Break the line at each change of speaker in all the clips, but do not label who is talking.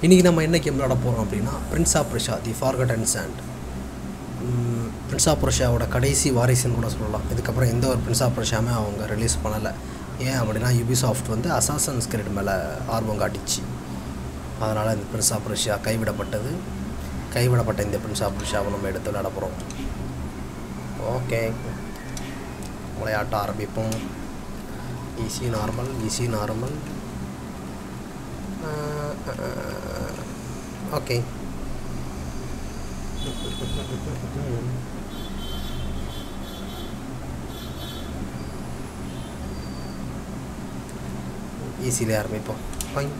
இன்றைக்கி நம்ம என்ன கேம் விளாட போகிறோம் அப்படின்னா prince of Persia the forgotten sand prince of ரஷாவோட கடைசி வாரிசுன்னு கூட சொல்லலாம் இதுக்கப்புறம் எந்த ஒரு பிரின்ஸ் ஆஃப் ரஷாமே அவங்க ரிலீஸ் பண்ணலை ஏன் அப்படின்னா யூபிசாஃப்ட் வந்து அசாசன்ஸ் கிரெட் மேலே ஆர்வம் காட்டிச்சு அதனால் இந்த பிரின்ஸ் ஆஃப் ரஷ்யா கைவிடப்பட்டது கைவிடப்பட்ட இந்த பிரின்ஸ் ஆஃப் ரஷ்யாவை நம்ம எடுத்து விளையாட போகிறோம் ஓகே விளையாட்ட ஆரம்பிப்போம் easy normal easy normal okay ஈஸியிலே ஆரம்பிப்போம் ஃபைன்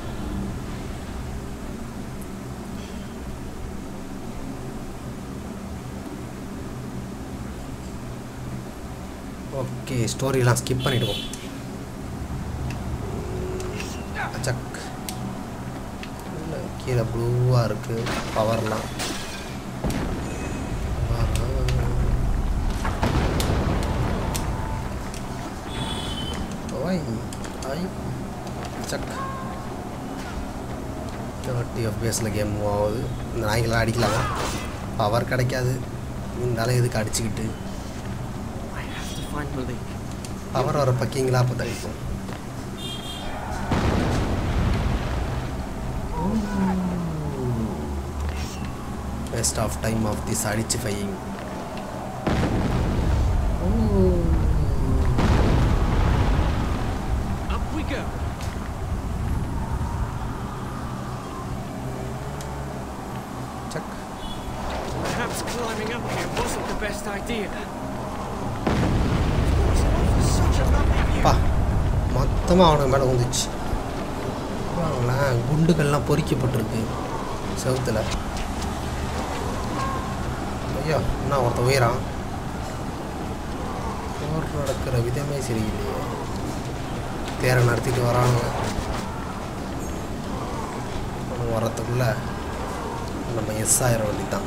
ஓகே ஸ்டோரிலாம் ஸ்கிப் பண்ணிவிடுவோம் சக் இல்ல, கீழே ப்ளூவாக இருக்குது பவர்லாம் ஓய் ஐ சக் தேர்ட்டி எஃபிஎஸில் கேம் மூவ் ஆகுது இந்த நாய்க்கெல்லாம் அடிக்கலாமா பவர் கிடைக்காது இருந்தாலும் எதுக்கு அடிச்சுக்கிட்டு
I have to find Malik.
Power வர பக்கிங்களா அப்போ தடிப்போம் waste of time of this அடிச்சு ஃபையிங்
Up we go.
சக்
Perhaps climbing up here wasn't the best idea. Such a lovely view.
அப்பா மொத்தமாக அவனுக்கு மேலே வந்துச்சு பாருங்களேன் குண்டுகள்லாம் பொறிக்கப்பட்டிருக்கு செவுத்தில் ஐயோ என்ன ஒருத்த உயரான் போர் நடக்கிற விதமே சரியில்லையே தேரை நடத்திட்டு வரானுங்க அவனுங்க வர்றதுக்குள்ள நம்ம எஸ் ஆயிரம் வேண்டி தான்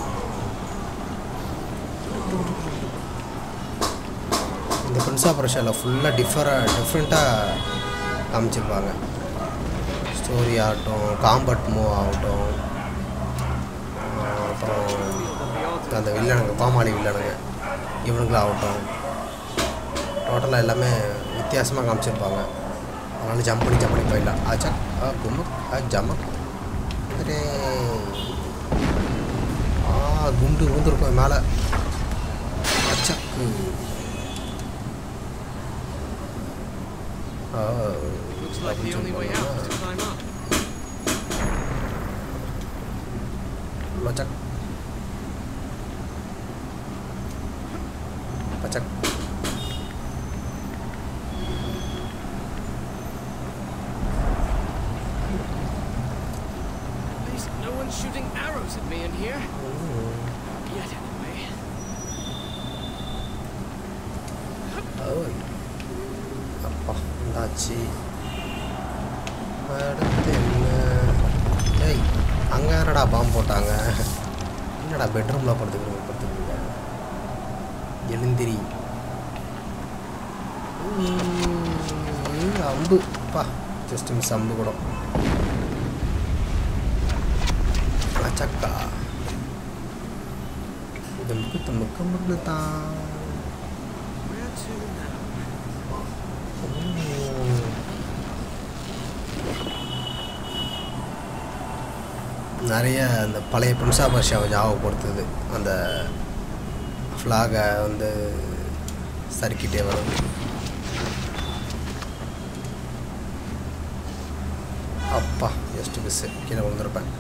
இந்த பிரின்ஸ் ஆஃப் ரஷ்யாவில் ஃபுல்லாக டிஃபராக டிஃப்ரெண்ட்டாக காமிச்சிருப்பாங்க ஸ்டோரி ஆகட்டும் காம்பட் மூவ் ஆகட்டும் ஆஹ் அப்புறம் அந்த வில்லனுங்க கோமாளி வில்லனுங்க இவனுங்களாகட்டும் டோட்டலாக எல்லாமே வித்தியாசமாக காமிச்சிருப்பாங்க அதனால் ஜம்ப் பண்ணி ஜம்ப் பண்ணி போயிடலாம் ஆச்சா ஆ கும்மக் ஆ ஜமக் அரே. ஆ குண்டு ஊந்துருக்கும் மேலே அச்சக்கு ஆ
Looks like the only way out is to climb up.
locak pacak
At least no one's shooting arrows at me in here. Yet anyway.
ஓய் அப்பா இந்தாச்சு அடுத்து என்ன ஏய் அங்கே என்னடா பாம்பு போட்டாங்க என்னடா பெட்ரூமில் படுத்துக்கிறோம் படுத்துக்கிறீங்க எழுந்திரி உம், அம்பு பா ஜஸ்ட் மிஸ் அம்பு கூட அச்சக்கா தம்புக்கு தம்புக்கு முன்னு தான்
Where to now?
நிறைய அந்த பழைய பிரின்ஸா பர்ஷாவை ஞாபகப்படுத்துது அந்த ஃப்ளாகை வந்து சறுக்கிட்டே வரும் அப்பா ஜஸ்ட் மிஸ்ஸு கீழே விழுந்திருப்பேன்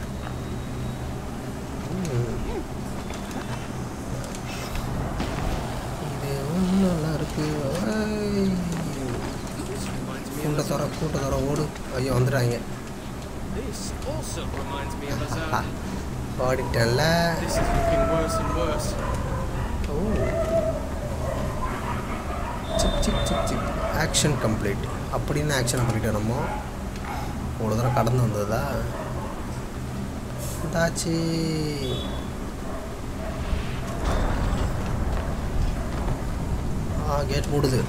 ம். இது ஒன்றும் நல்லா இருக்கு ஐய்.
This reminds me of
கூட்ட
a
தர கூட்ட தர ஓடு ஐயோ வந்துடுறாங்க
This also reminds me of a
ஆஹா.
zone.
ஓடிட்டல
This is looking worse and worse.
ஓ சிக் சிக் சிக் சிக் ஆக்ஷன் கம்ப்ளீட் அப்படின்னு ஆக்ஷன் பண்ணிட்டோம் நம்ம ஒரு தடவை கடந்து வந்ததா இதாச்சு ஆ கேட் மூடுது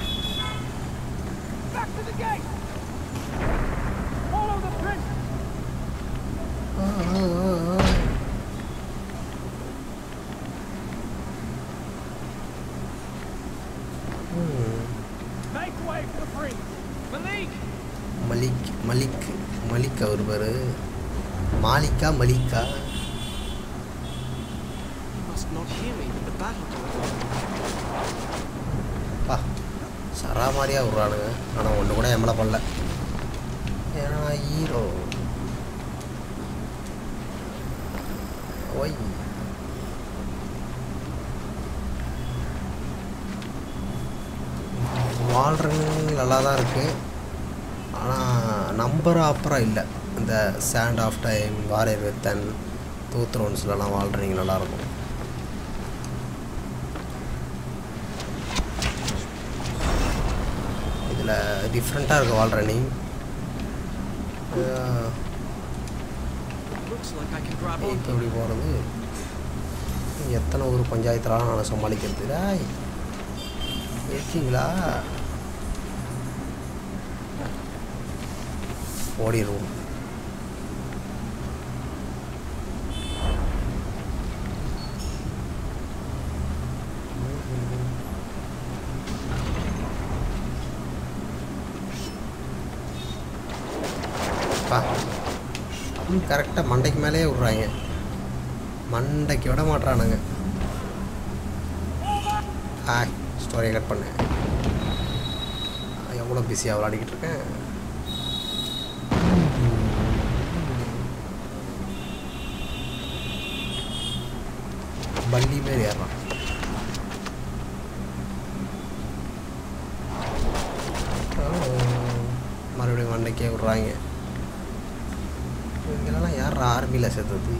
Back to the gate! Follow the prince!
Make way for the prince. Malik!
Malik Malik Malik அவர் பேர் மாலிக்கா மலிக்கா
You must not hear me with the battle going on.
பா சரா மாதிரியாக விட்றானுங்க ஆனால் ஒன்று கூட எம்மளை பண்ணல ஏன்னா ஹீரோ ஒய் வாழ்றன்னு நல்லா தான் இருக்குது ஆனால் நம்பர் அப்புறம் இல்லை இந்த sand of time warrior within தூத்ரோன்ஸ்லலாம் வாழ்றீங்க நல்லாயிருக்கும் இதில் டிஃப்ரெண்ட்டாக இருக்குது wall running
Looks like I can grab on.
இப்போ எப்படி போகிறது எத்தனை ஒரு பஞ்சாயத்துலாம் நான் சமாளிக்கிறது டேய் இருக்கீங்களா ஓடிடுவோம் பா கரெக்டாக மண்டைக்கு மேலேயே விட்றாங்க மண்டைக்கு விட மாட்றானுங்க ஹாய் ஸ்டோரியை கட் பண்ணேன் எவ்வளோ பிஸியாக விளாடிக்கிட்டு இருக்கேன் பள்ளி மாரி ஏறான் மறுபடியும் மண்டைக்கே விட்றாங்க இங்கெல்லாம் யார் ஆர்மியில் சேர்த்தது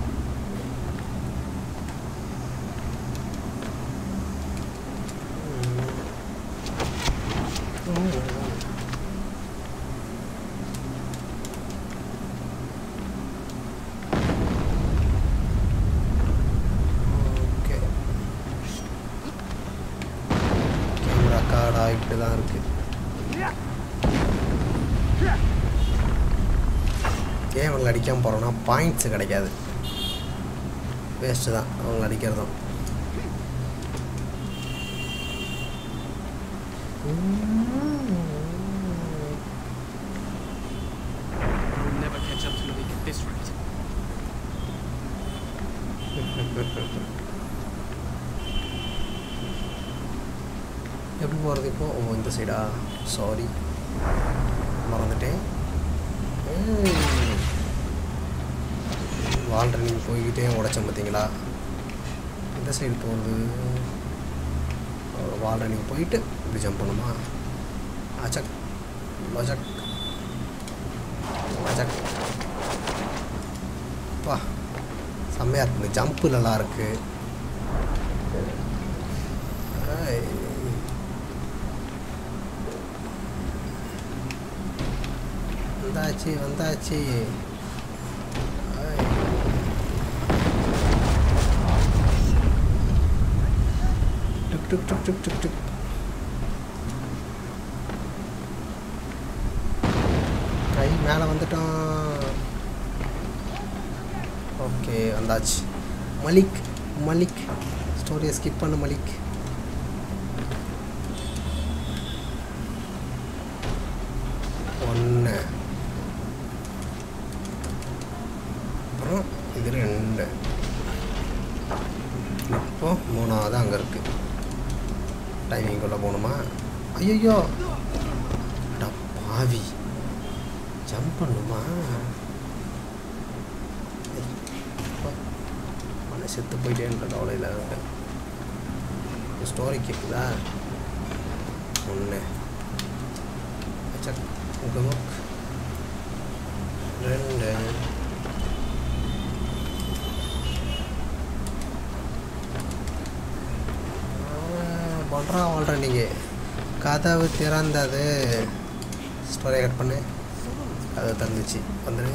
ஓகே கேமரா கார்டு ஆகிட்டு தான் இருக்குது ஏன் அவங்களை அடிக்காமல் போகிறோன்னா பாயிண்ட்ஸ் கிடைக்காது வேஸ்ட்டு தான் அவங்களை அடிக்கிறதும்
I'll never catch up to Malik at this rate.
எப்படி போகிறது இப்போ ஓ இந்த சைடா சாரி மறந்துட்டேன் வால் ரன்னிங் போய்கிட்டே உடைச்சேன் பார்த்தீங்களா இந்த சைடு போகிறது வால் ரன்னிங் போயிட்டு இப்படி ஜம்ப் பண்ணுமா அச்சக் லொஜக் அச்சக் வா செம்மையாக இருக்குது இந்த ஜம்ப்பு நல்லா இருக்கு ஐ. வந்தாச்சு வந்தாச்சு ஐ. டுக் டுக் டுக் டுக் டுக் டுக் கை மேலே வந்துட்டோம் ஓகே வந்தாச்சு மலிக் மலிக் ஸ்டோரியை ஸ்கிப் பண்ணு மலிக் ஒன்று அப்புறம் இது ரெண்டு இப்போ மூணாவது அங்கே இருக்குது டைமிங்குள்ளே போகணுமா ஐயோ அட பாவி ஜம்ப் பண்ணுமா அவனை செத்து போயிட்டேன்ற கவலையில் இருக்கேன் ஸ்டோரி கேட்குதா ஒன்று சக் குமுக் ரெண்டு பண்ணுறான் வாழ்கிறேன் நீங்கள் கதவு திறந்தது ஸ்டோரியை கட் பண்ணு கதவு திறந்துச்சு வந்துடு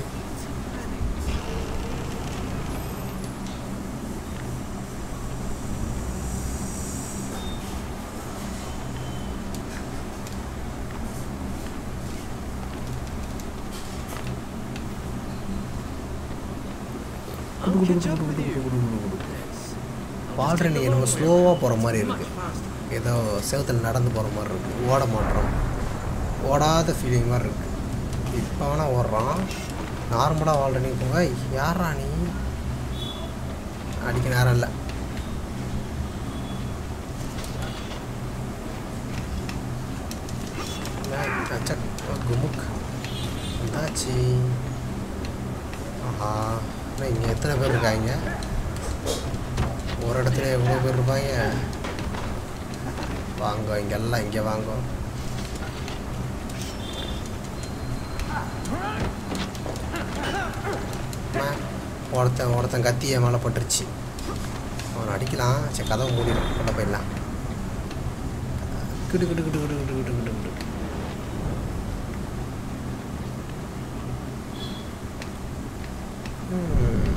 I'll catch up with you. It's
வால்ரனி என்னமோ ஸ்லோவாக போகிற மாதிரி இருக்குது ஏதோ செவத்தில் நடந்து போகிற மாதிரி இருக்குது ஓட மாட்டோம் ஓடாத ஃபீலிங் மாதிரி இருக்குது இப்போ வேணால் ஓடுறான் நார்மலாக வால்ரனி போக யாரா நீ அடிக்க நேரம் இல்லை அச்சக் குமுக் வந்தாச்சு ஆஹா இன்னும் இங்கே எத்தனை பேர் இருக்காங்க ஒரு இடத்துல எவ்வளோ பேர் இருப்பாங்க வாங்க இங்கெல்லாம் இங்கே வாங்க அம்மா, ஒருத்தன் ஒருத்தன் கத்தி என் மேலே பட்டுருச்சு அவன் அடிக்கலாம் சரி கதவை மூடிடும் கொண்ட போயிடலாம் கிடு கிடு கிடு கிடு கிடு கிடு கிடு கிடு ம்.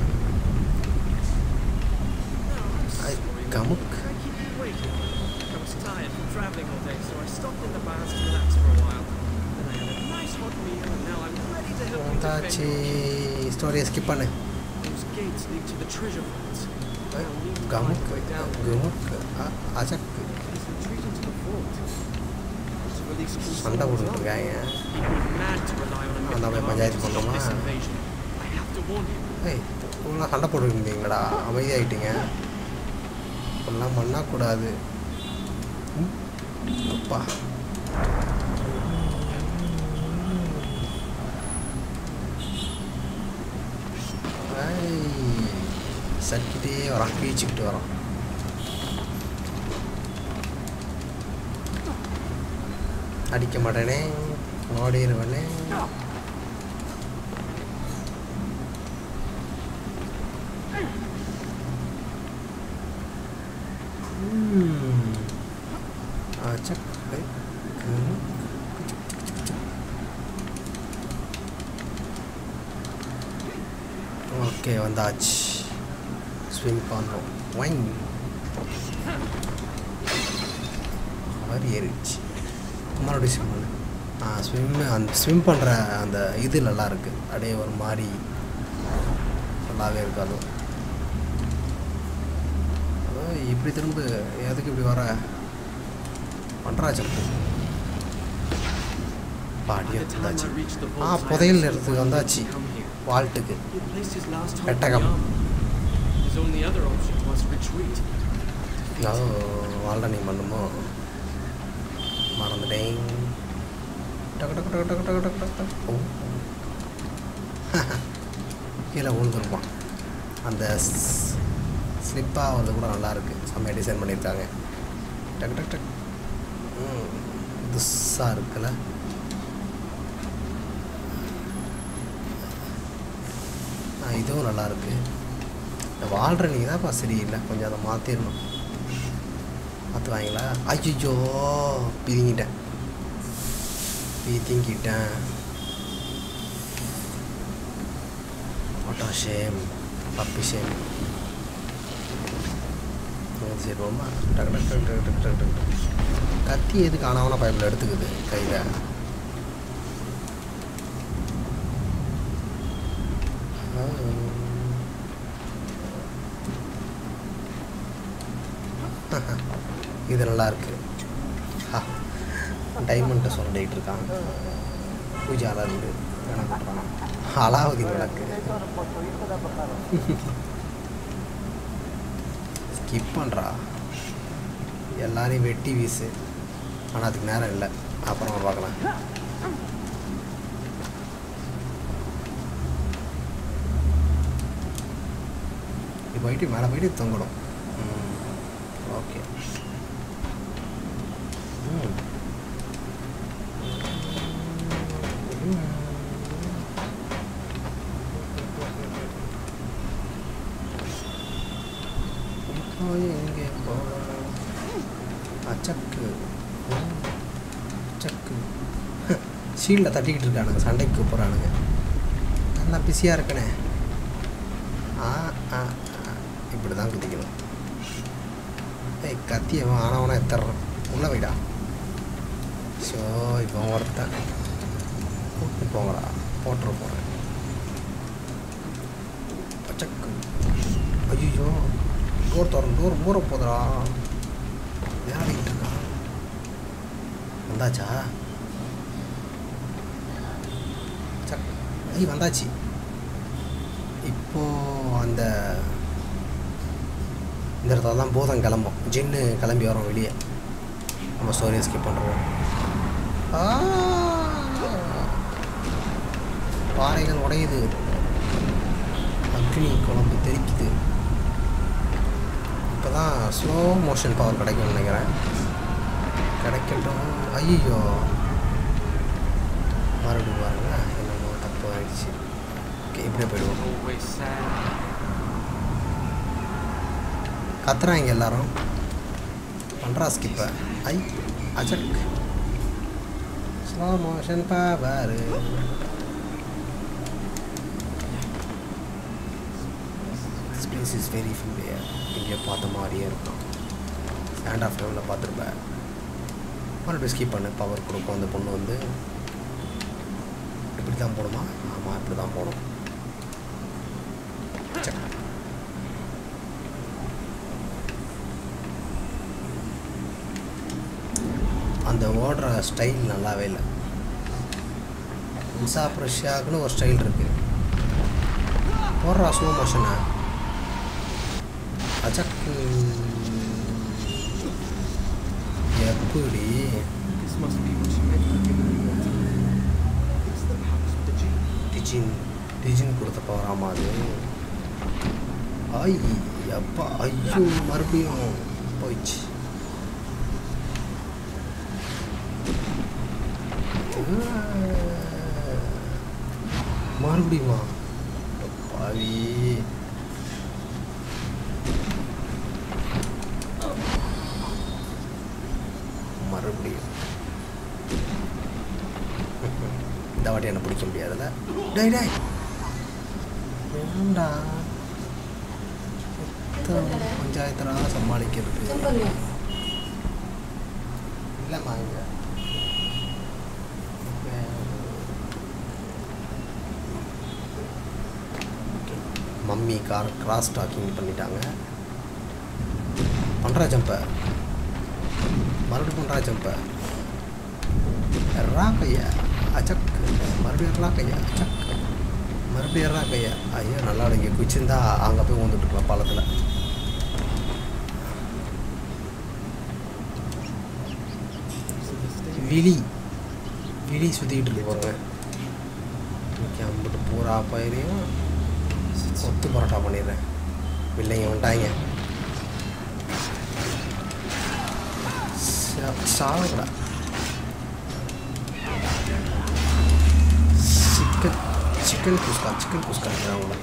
ஐ, கமுக்
I keep you waiting. I was tired from traveling all day, so I stopped in the bars to relax for a while. Then I had a nice hot meal, and now I'm ready to help you
வந்தாச்சு
defend your
ஸ்டோரியை skip பண்ணு
Those gates lead to the treasure vaults. I'll need to find
கமுக்
my way down.
குமுக் அஜக்
Please retreat into the vault. To release King
சண்டை
Solomon's
போட்டுருக்காங்க
army. You'd be mad to rely on a
அந்த
mythical
மாதிரி
army
panchayat
to stop
பண்ணோமா?
this invasion. I have to warn you.
ஏய் இவ்வளோ சண்டை போட்டுருந்தீங்களா அமைதியாயிட்டீங்க இப்படிலாம் பண்ணக்கூடாது ம், அப்பா ஐய், சர்க்கிட்டே வரான் பீச்சுக்கிட்டு வரான் அடிக்க மாட்டேனே ஓடிடுவேனே ம். அச்சக். ஐ, ம். ஓகே வந்தாச்சு ஸ்விம் பண்ணோம் ஒயின் மாதிரி ஏறிடுச்சு மறுபடியும் ஸ்விம் பண்ணு ஆ ஸ்விம் அந்த ஸ்விம் பண்ணுற அந்த இது நல்லா இருக்குது அப்படியே ஒரு மாதிரி நல்லாவே இருக்கு அதுவும் அதான் இப்படி திரும்ப எதுக்கு இப்படி வர பண்ணுறா சப்பு பாடி
By the time I
வந்தாச்சு
reached the
ah
vaults, I
புதையல்
understood
இடத்துக்கு
why
வந்தாச்சு
he'd come here.
வால்ட்டுக்கு
He had placed his last hope in the
பெட்டகம்.
army. His only other option was retreat.
ஓ வால்டனி பண்ணுமோ மறந்துட்டேன் டக்கு டக்கு டக்கு டக்கு டக்கு டக்கு டக்கு ஓ கீழே விழுந்துருப்பான் அந்த ஸ்லிப்பாக வந்து கூட நல்லா இருக்கு செம்மையாக டிசைன் பண்ணியிருக்காங்க டக்கு டக்கு டக் ம் புதுசாக இருக்குல்ல ஆ இதுவும் நல்லா இருக்கு இந்த வாழ்கிற நீ தான்ப்பா சரியில்லை கொஞ்சம் அதை மாற்றிடணும் மாற்றுவாங்களா ஐயோ பிதுங்கிட்டேன் பிதுங்கிட்டேன் ஆட்டோ ஷேம் பப்பி ஷேம் சரி ரொம்ப டக்கு டக்கு டக்கு டக்கு டக்கு டக்கு டக்கு. கத்தி எது காணாமனா பைப்பில் எடுத்துக்குது கையில் இது நல்லா இருக்கு டைமண்ட்டை சொல்லிட்டு இருக்கான் பூஜால இருந்து வேணா பண்ணுறான் அலாவுதீன் விளக்கு ஸ்கிப் பண்ணுறா எல்லாரையும் வெட்டி வீசு ஆனால் அதுக்கு நேரம் இல்லை அப்புறம் பார்க்கலாம் இப்படி போயிட்டு மேலே போயிட்டு தொங்கணும் ஓகே ம் இப்போ எங்கே போகலாம் அச்சக்கு ம், அச்சக்கு ஷீல்டில் தட்டிக்கிட்டு இருக்கானுங்க சண்டைக்கு கூப்பிட்றானுங்க நல்லா பிஸியாக இருக்கனே ஆ ஆ ஆ. இப்படி தான் குதிக்கணும் ஏய் கத்தி அவன் ஆனவனா எத்தர்றான் உள்ள வைடா ஸோ இப்போ ஒருத்தன் கூப்பிட்டு போங்கடா போட்டுற போகிறேன் பச்சக்கு ஐயோ டோர் திறந்து டோர் மூற போதுடா விளையாடிக்கிட்டு இருக்கான் வந்தாச்சா சக் ஐய் வந்தாச்சு இப்போ அந்த இந்த இடத்துல தான் பூதம் கிளம்பும் ஜின்னு கிளம்பி வரோம் வெளியே நம்ம ஸ்டோரியை ஸ்கிப் பண்ணுறோம் பாறைகள் உடையுது அக்னி குழம்பு தெரிக்குது இப்போ தான் ஸ்லோ மோஷன் பவர் கிடைக்கும்னு நினைக்கிறேன் கிடைக்கட்டும் ஐயோ மறுபடியும் பாருங்க என்னமோ தப்பு ஆயிடுச்சு ஓகே இப்படியே போயிடுவோம்
Always sad.
கத்துறாங்க எல்லாரும் பண்ணுறா ஸ்கிப்பை ஐ அஜக் slow motion power space is very familiar இங்கே பார்த்த மாதிரியே இருக்கும் ஸ்டாண்ட் ஆஃப் டைமில் பார்த்துருப்பேன் மறுபடியும் ஸ்கிப் பண்ணு பவர் கொடுக்கும் அந்த பொண்ணு வந்து இப்படி தான் போகணுமா ஆமாம் இப்படி தான் போகணும் சரி அந்த ஓடுற ஸ்டைல் நல்லாவே இல்லை உஷா ப்ரஷ்யாக்குன்னு ஒரு ஸ்டைல் இருக்கு ஓடுறா ஸ்லோ மோஷனை அஜக்கு எப்படி
This must be what she meant by giving me water. It's the powers of the gene.
டிஜின் டிஜின் கொடுத்த பவராமா அது ஐ அப்பா ஐயோ மறுபடியும் போயிடுச்சு மறுபடியுமா பாவி மறுபடியும் இந்த வாட்டி என்ன பிடிக்க முடியாதுல்ல டேய் டேய் ஏன்டா எத்தனை பஞ்சாயத்தரா சமாளிக்கிறது இல்லைம்மா இங்க மம்மி கார் கிராஸ் டாக்கிங் பண்ணிட்டாங்க பண்ணுறா ஜம்பை மறுபடியும் பண்ணுறா ஜம்பை எறா கையா அச்சக் மறுபடியும் எறா கையா அச்சக் மறுபடியும் எறா கையா ஐயோ நல்லா இங்கே குச்சிருந்தா அங்கே போய் வந்துட்டு இருக்கலாம் பாலத்தில்
So the state
விழி விழி சுற்றிக்கிட்டு இருக்கு பாருங்க இன்னைக்கு அம்பிட்டு பூரா பயிரையும் ஒத்து பரோட்டா பண்ணிடுறேன் பிள்ளைங்க வந்துட்டாங்க சாப்பிடா chicken chicken kuska chicken kuska அவங்கள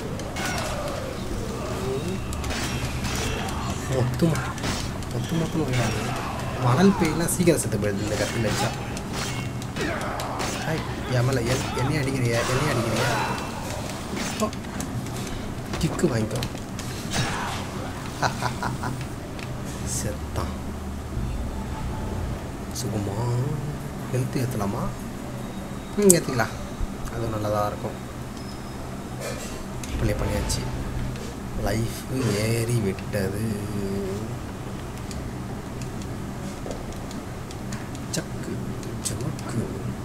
மொத்து மொத்து மொத்தம் விளையாடு மணல் பெய்யெல்லாம் சீக்கிரம் செத்து போயிடுது இந்த கட்டில் வச்சா ஹாய் எமல என் என்னையும் அடிக்கிறியா என்னையும் அடிக்கிறியா ஓ கிக்கு வாங்கிக்கோ செத்தான் சுகமா ஹெல்த்து ஏற்றலாமா ம் ஏற்றிக்கலாம் அது நல்லதாக இருக்கும் ப்ளே பண்ணியாச்சு லைஃப் ஏறி விட்டது சக்கு சமக்கு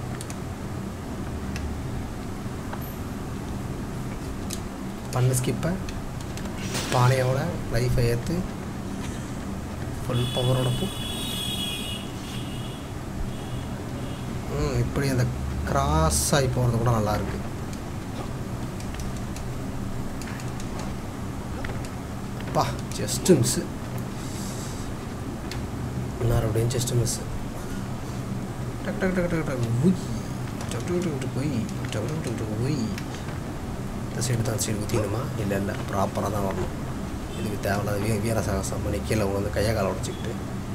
பண்ணு ஸ்கிப்பை பானையோட லைஃப்பை ஏற்று ஃபுல் பவரோட போ ம் இப்படி அந்த கிராஸ் ஆகி போகிறது கூட நல்லா இருக்கு பா ஜஸ்ட்டு மிஸ்ஸு எல்லாரோடையும் ஜஸ்ட்டு மிஸ்ஸு டக் டக் டக் டக் டக் உய் டக் டக் டக் டக் உய் டக் டக் டக் டக் உய் இந்த சைடு தான் சைடு ஊற்றிக்கணுமா இல்லை இல்லை ப்ராப்பராக தான் வரணும் இதுக்கு தேவையில்லாத வீ வீர சாகசம் பண்ணி கீழே வந்து கையை காலை உடச்சிக்கிட்டு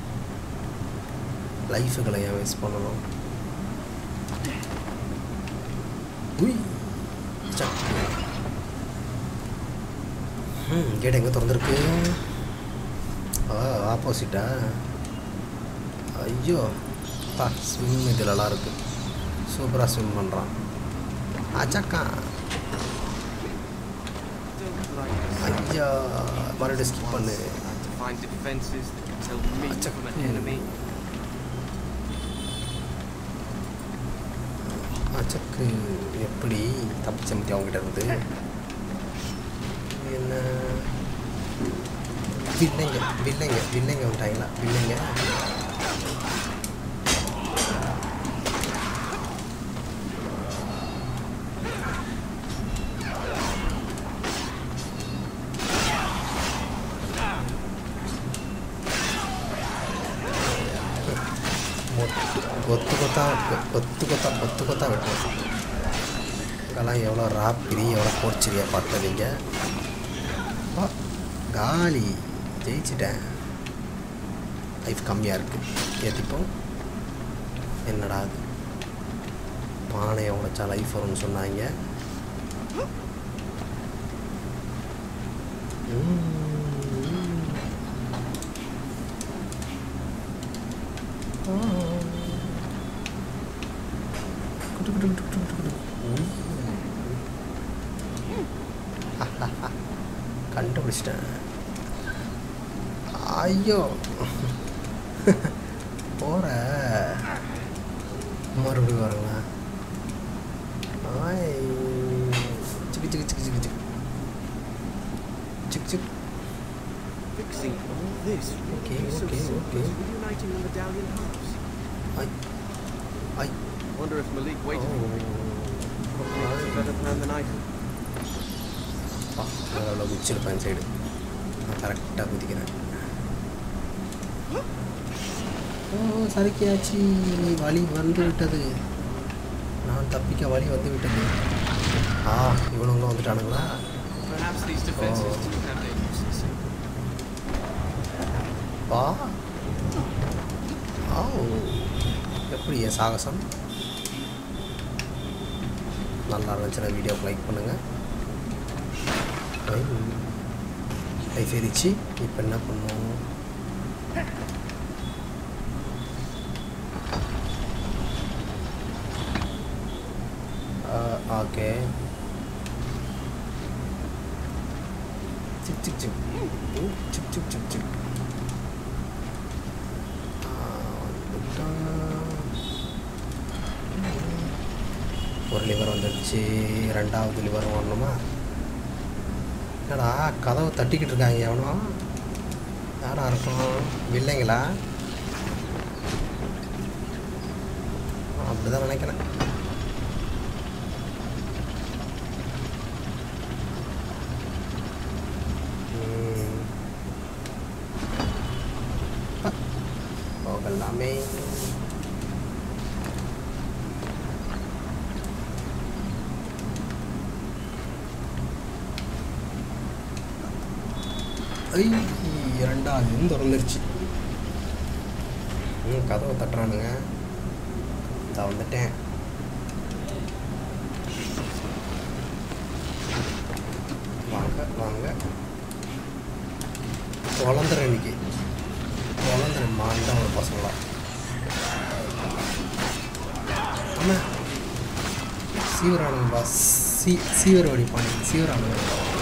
லைஃபுகளை ஏன் வேஸ்ட் பண்ணணும் உய் சக்கு ம் கேட் எங்கே திறந்துருக்கு ஆ ஆப்போசிட்டா ஐயோ பா ஸ்விம் இது நல்லா இருக்கு சூப்பராக ஸ்விம் பண்ணுறான் அச்சக்கா
don't like this.
ஐயா மறுபடியும் ஸ்கிப் பண்ணு
And to find defenses that can tell me
Acha.
from an
Hmm.
enemy.
அச்சக்கு எப்படி தப்பிச்ச மத்தி அவங்ககிட்ட இருந்து என்ன வில்லைங்க வில்லைங்க வில்லைங்க வந்துட்டாங்களா வில்லைங்க மொட்டு கொத்து கொத்தா கொத்து கொத்தா கொத்து கொத்தா வெட்டும் இதெல்லாம் எவ்வளோ ராப்பிரி எவ்வளோ போர்ச்சிரியா பார்த்தீங்க ஆ, காலி ஜெயிச்சிட்டேன் லைஃப் கம்மியாக இருக்குது ஏற்றிப்போம் என்னடா அது பானையை உடைச்சா லைஃப் வரும்னு சொன்னாங்க ம். ஆ. குடு, குடு, குடு, குடு, குடு, குடு. ம். கண்டுபிடிச்சிட்டேன் ஐயோ போற மறுபடியும் வரங்களா ஆய் சிக்கு சிக்கு சிக்கு சிக்கு சிக்கு சிக்கு சிக்கு
Fixing all this would
Okay,
be so
okay,
simple
okay.
as reuniting the medallion halves.
I I
Wonder if Malik
O
waited for me. Probably has a better plan than I do.
அவ்வளோ குச்சிருப்பேன் side நான் கரெக்டாக குதிக்கிறேன் ஓ சறுக்கியாச்சு வழி வந்து விட்டது நான் தப்பிக்க வழி வந்து விட்டது ஆ இவனுங்களும் வந்துட்டானுங்களா
Perhaps these defenses
Oh.
do have their uses.
வா ஆ எப்படி என் சாகசம் நல்லா இருந்துச்சுன்னா வீடியோக்கு லைக் பண்ணுங்கள் லைஃப் எரிச்சு இப்போ என்ன பண்ணுவோம் ஓகே சிக் சிக் சிக் ம், சிக் சிக் சிக் சிக் ஆ, வந்துட்டான். ஒரு லிவர் வந்துடுச்சு ரெண்டாவது லிவர் வரணுமா என்னடா கதவை தட்டிக்கிட்டு இருக்காங்க எவனோ யாரா இருக்கும் வில்லைங்களா அப்படிதான் நினைக்கிறேன் ம். அ, போகலாமே ஐ இரண்டாவது திறந்துருச்சு ம் கதவை தட்டுறானுங்க இதை வந்துட்டேன் வாங்க வாங்க வளர்ந்துறேன் இன்னைக்கு வளர்ந்துறேன் மாண்டா ஒரு பசங்களா அண்ணா சீவரானுங்க பாஸ் சீ சீவரவடி பாண்டி சீவரானுங்க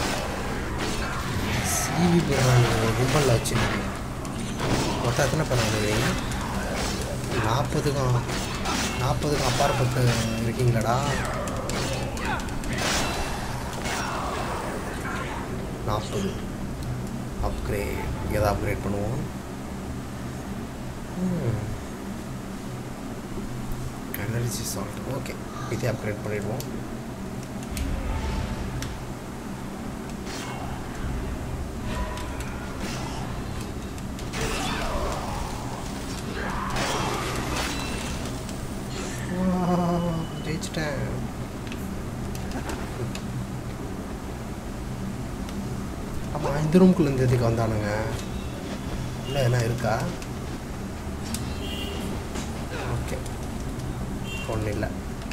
சிவி போடுறாங்க கும்பலில் வச்சு மொத்தம் எத்தனை பேர் வந்துருக்கீங்க நாற்பதுக்கும் நாற்பதுக்கும் அப்பாற்பட்டு இருக்கீங்களாடா நாற்பது அப்கிரேட் எதை அப்கிரேட் பண்ணுவோம் எனர்ஜி சால்ட் ஓகே இதே அப்கிரேட் பண்ணிடுவோம் Wow, ஜெயிச்சிட்டேன் ஆமாம் இந்த ரூம்குள்ளே இந்த இதுக்கு வந்தானுங்க இல்லை என்ன இருக்கா ஓகே ஒன்றும் இல்லை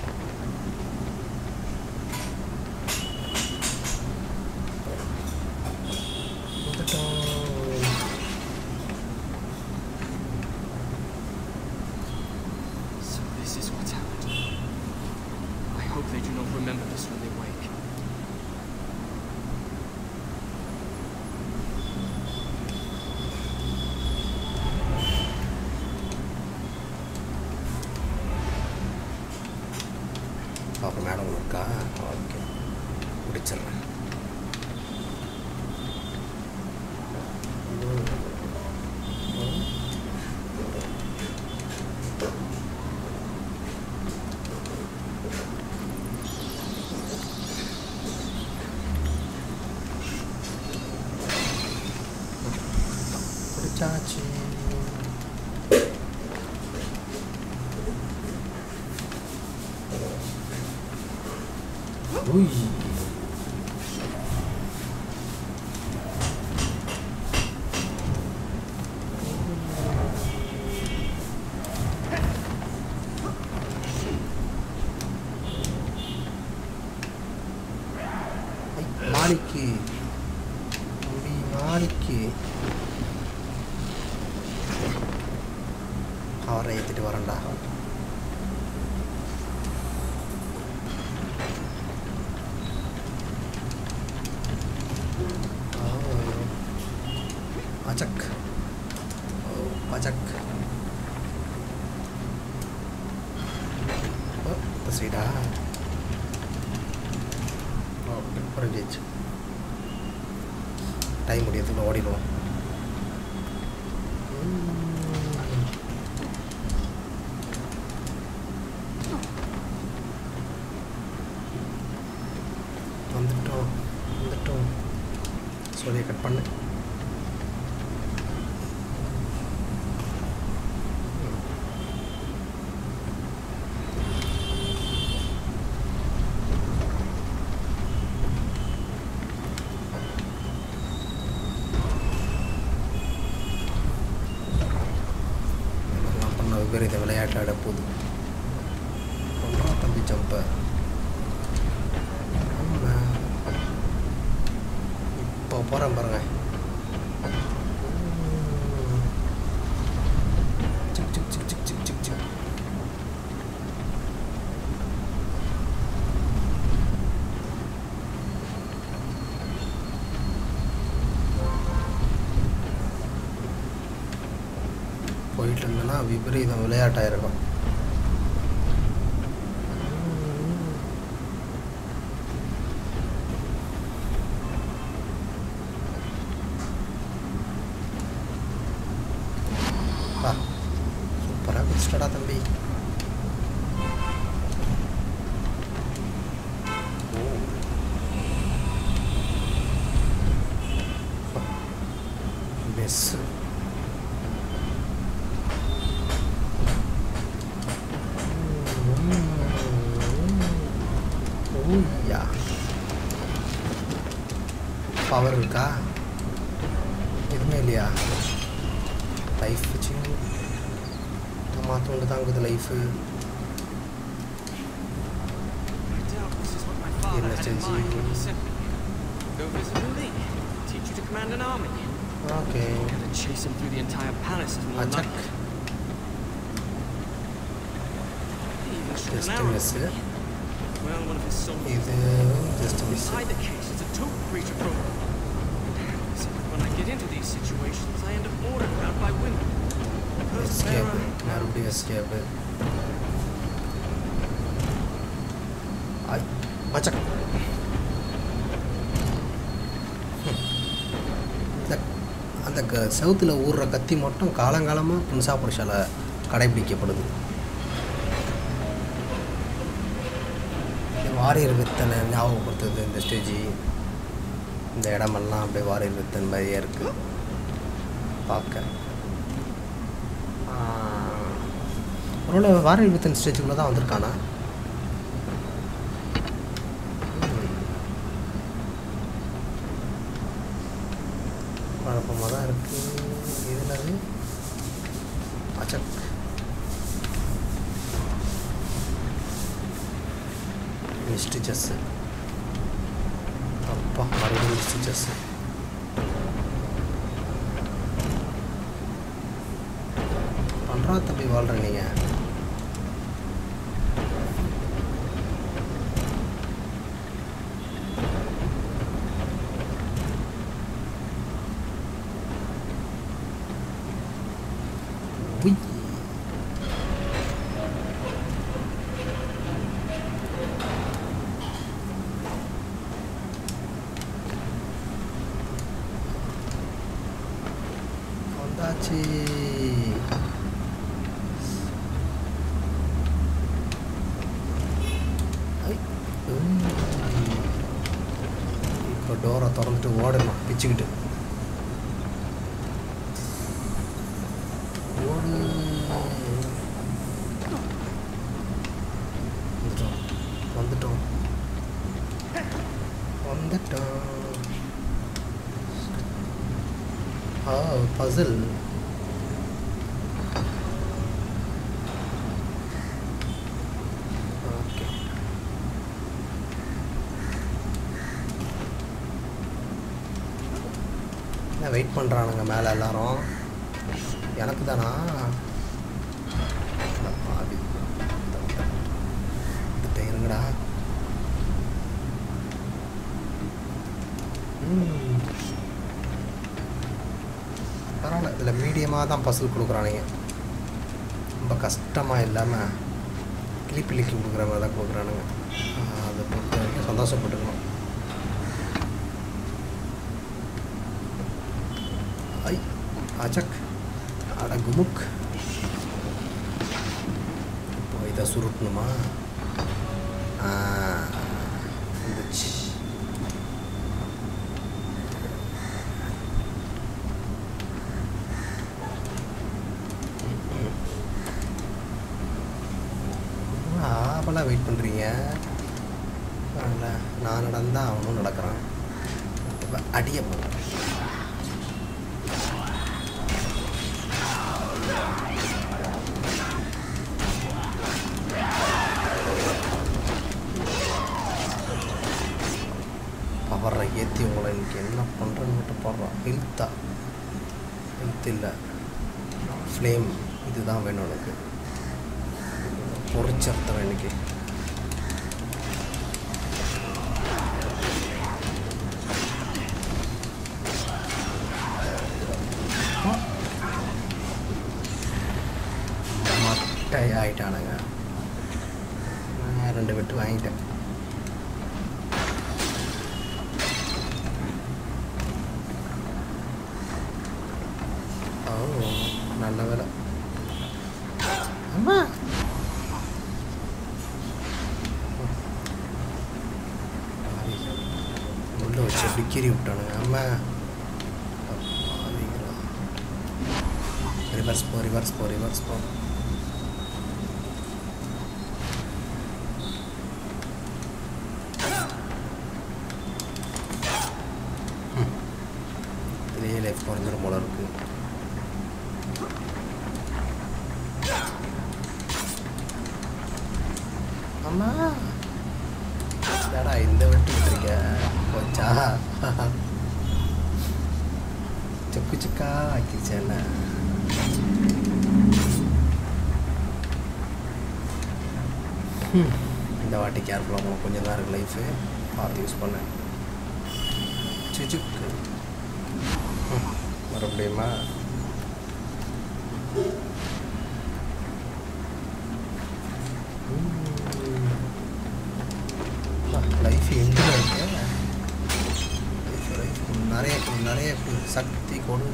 வந்துட்டோம்
So this is what's happened. I hope they do not remember this when they wake.
வந்தாச்சு உய் ஐ, மாலிக்கு தம்பி மாலிக்கு அவரை ஏற்றிட்டு வரேன்டா ஓ. அச்சக் ஓ அச்சக் ஓ இந்த சைடா ஓகே புரிஞ்சிச்சு டைம் முடியறதுக்குள்ள ஓடிடுவோம் வந்துட்டோம் வந்துட்டோம் சோழியை கட் பண்ணு இதெல்லாம் பண்ண விபரீத விளையாட்டு ஆட போகுது பண்ணுறா தம்பி ஜம்ப இப்போ போகிறேன் பாருங்க சிக் சிக் சிக் சிக் சிக் சிக் சிக் போயிட்டு இருந்தேன்னா விபரீதம் விளையாட்டாக இருக்கும் வா சூப்பராக குடிச்சிட்டடா தம்பி மெஸ்ஸு ஓய்யா பவர் இருக்கா எதுவுமே இல்லையா லைஃப் வச்சு மாற்றோண்டு தாங்குது life
I doubt this is what my father had in
Yes,
mind when he
yes.
sent me. Go visit a league. Teach you to command an army.
Okay
Gotta chase him through the entire palace is more
அச்சக்
likely. He even shot
just
an arrow.
Miss
Well, one of his soldiers.
இது just
In
miss
either case, it's a total breach of protocol. See, When I get into these situations, I end up ordered around by women. First
escape
Pharaoh, now
மறுபடியும் escape ஐ அச்சக் இந்த அந்த க செவுத்தில் ஊறுற கத்தி மட்டும் காலங்காலமாக புன்சா புருஷால கடைபிடிக்கப்படுது வாரியர் வித்தனை ஞாபகப்படுத்துது இந்த ஸ்டேஜி இந்த இடமெல்லாம் அப்படியே வாரியர் வித்தன் மாதிரியே இருக்குது பார்க்க ஒருவேளை வாரியர் வித்தன் ஸ்டேஜுக்குள்ளே தான் வந்திருக்கானா குழப்பமாக தான் இருக்குது இது என்னது அச்சக் மிஸ்டு செஸ்ஸு அப்பா மறுபடியும் மிஸ்டு செஸ்ஸு பண்ணுறா தம்பி வாழ்கிற நீங்கள் உய் வந்தாச்சு ஐ, உம். இப்போ டோரை திறந்துட்டு ஓடணும் பிச்சுக்கிட்டு ஆ பசில் ஓகே என்ன வெயிட் பண்ணுறானுங்க மேலே எல்லாரும் எனக்கு தானா அட பாவி. வந்துட்டேன் இருங்கடா ம். பரவாயில்ல இதில் மீடியமாக தான் பசில் கொடுக்குறானுங்க ரொம்ப கஷ்டமாக இல்லாமல் கிளிப்பிள்ளிக்கு கொடுக்குற மாதிரி தான் கொடுக்குறானுங்க ஆஹ் அதை பொறுத்த வரைக்கும் சந்தோஷப்பட்டுக்கணும் ஐ அச்சக் அட குமுக் இப்போ இதை சுருட்டணுமா ஆ, வந்துச்சு ஆப்பெல்லாம் வெயிட் பண்ணுறீங்க நான் நடந்தா அவனும் நடக்கிறான் இப்ப அடிய போகிறேன் பவரை ஏற்றி உங்களை இன்னைக்கு என்ன பண்ணுறேன்னு மட்டும் பாடுறான் ஹெல்த்தா ஹெல்த் இல்லை ஃப்ளேம் இதுதான் வேணும் எனக்கு பொறிச்சர்த்தம் இன்னைக்கு மட்டை ஆயிட்டானுங்க நான் ரெண்டு வெட்டு வாங்கிட்டேன் ஓ நல்ல வேலை அம்மா பாவி. உள்ள வச்சு அப்படி கீறி விட்டானுங்க அம்மா ரிவர்ஸ் போ ரிவர்ஸ் போ ரிவர்ஸ் போ ம். இதுலயே லைஃப் குறைஞ்சிரும் போல இருக்கு அம்மா ஏடா இந்த வெட்டு விட்டுருக்க போச்சா சுக்கு சுக்கா ஆக்கிச்சு என்ன ஹம். இந்த வாட்டி கேர்ஃபுல்லாக போகணும் கொஞ்சம் தான் இருக்கு லைஃபு பார்த்து யூஸ் பண்ணேன் சுச்சுக்கு ஹம். மறுபடியுமா லைஃப் எண்டில் இருக்கு லைஃப் லைஃப் நிறைய நிறைய சக்தி கொடு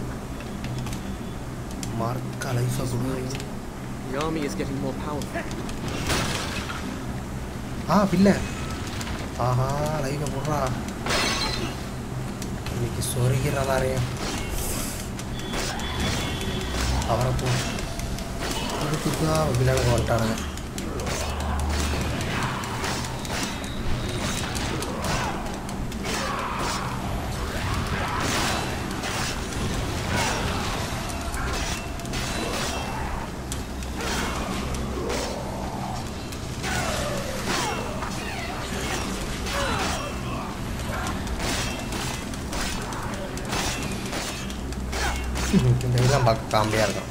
மார்க்கா லைஃப்பை கொடு
The army is getting more powerful.
ஆ பில்ல ஆஹா லைஃபை போடுறா இன்னைக்கு சொருகிற எல்லாரையும் அவரை போ கொடுத்துக்கா வில்லனுக்கு வந்துட்டானுங்க இந்த இதெல்லாம் பார்க்க காமெடியாக இருக்கும்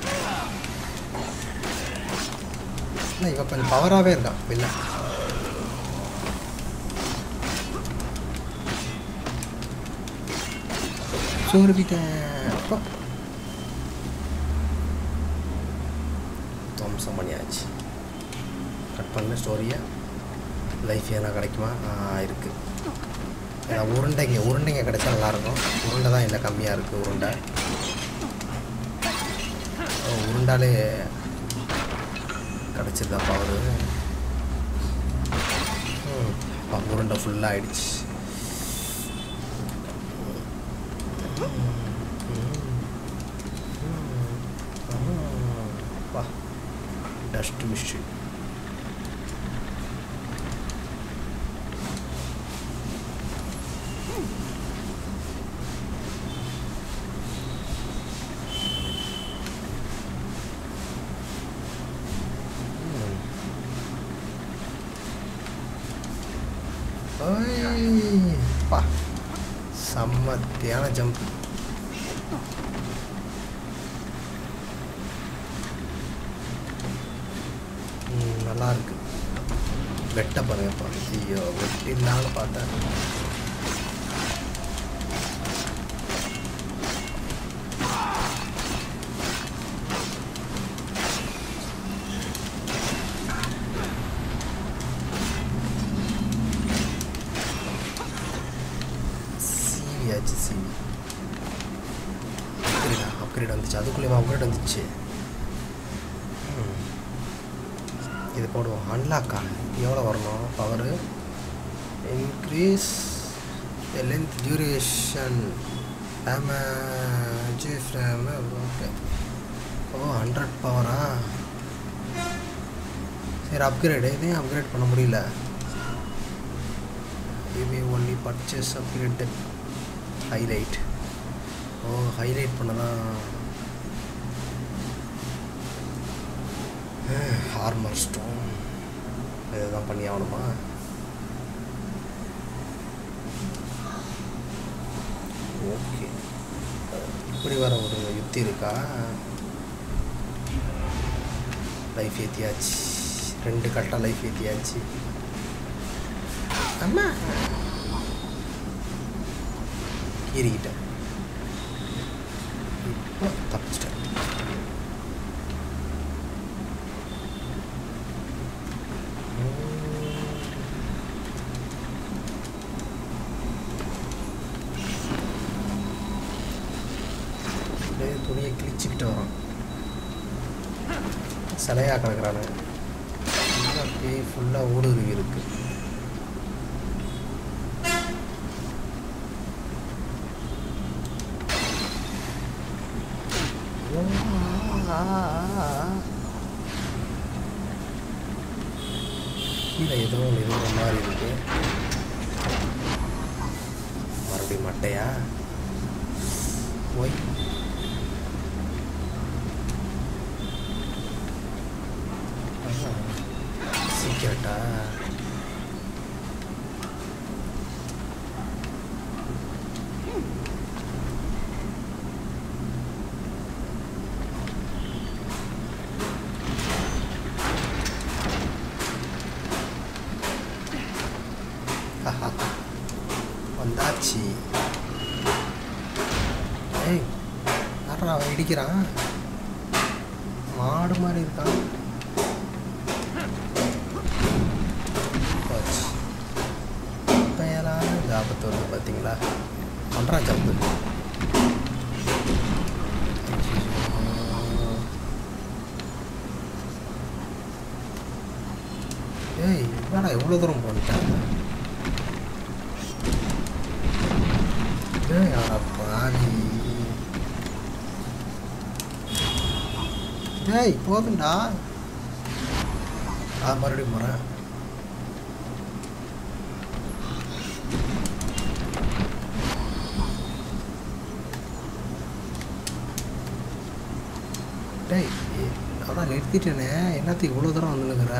இல்லை இவன் கொஞ்சம் பவராகவே இருக்கான் வில்ல சோறுபிட்டேன் அப்பா துவம்சம் பண்ணியாச்சு கட் பண்ண ஸ்டோரியை லைஃப் எதனா கிடைக்குமா இருக்குது ஏன்னா உருண்டைங்க உருண்டைங்க கிடைச்சா நல்லாயிருக்கும் உருண்டை தான் இல்லை கம்மியாக இருக்குது உருண்டை ஓ, உருண்டாலே கிடச்சிருதா பவர் ம் உருண்டை ஃபுல்லாக ஆயிடுச்சு வா டஸ்ட் மிஷின் பா செம்மத்தியான ஜம்ப் நல்லா இருக்கு வெட்ட பாருங்கப்பா ஐயோ வெட்டிடலான்னு பார்த்தேன் சீவியாச்சு சீவி அப்கிரேடா அப்கிரேட் வந்துச்சு அதுக்குள்ளேயும் அப்கிரேட் வந்துச்சு ம். இது போடுவோம் அன்லாக்கா எவ்வளோ வரணும் power increase length duration damage frame okay ஓ ஹண்ட்ரட் பவரா சரி அப்கிரேடு இதையும் அப்கிரேட் பண்ண முடியல you only purchase upgrade highlight ஓ ஹைலைட் பண்ணதான் ஹார்மர் ஸ்டோன் இதுதான் பண்ணி ஆகணுமா ஓகே இப்படி வர ஒரு யுத்தி இருக்கா லைஃப் ஏற்றியாச்சு ரெண்டு கரெக்டாக லைஃப் ஏற்றியாச்சு அம்மா கீறிக்கிட்டேன் இப்போ தப்பிச்சிட்டேன் அப்படியே துணியை கிழிச்சிக்கிட்டு வரோம் சிலையாக கிடக்குறானு அப்படியே ஃபுல்லாக ஊடுருவி இருக்கு கீழே ஏதோ ஒன்று இருக்கிற மாதிரி இருக்கு மறுபடியும் மட்டையா ஒய் சீக்கிரட்டா வந்தாச்சு ஏய் யாரா அவன் இடிக்கிறான் மாடு மாதிரி இருக்கான் போச்சு இப்போ ஏதாவது இந்த ஆபத்து வருது பார்த்தீங்களா பண்ணுறான் ஜம்பு ஏய் என்னடா எவ்வளோ தூரம் போனிட்டாங்க ஏய் அட பாவி ஏய் போதும்டா ஆ மறுபடியும் போகிறேன் டேய் அதான் நிறுத்திட்டேனே என்னத்துக்கு இவ்வளோ தூரம் வந்துனுக்குற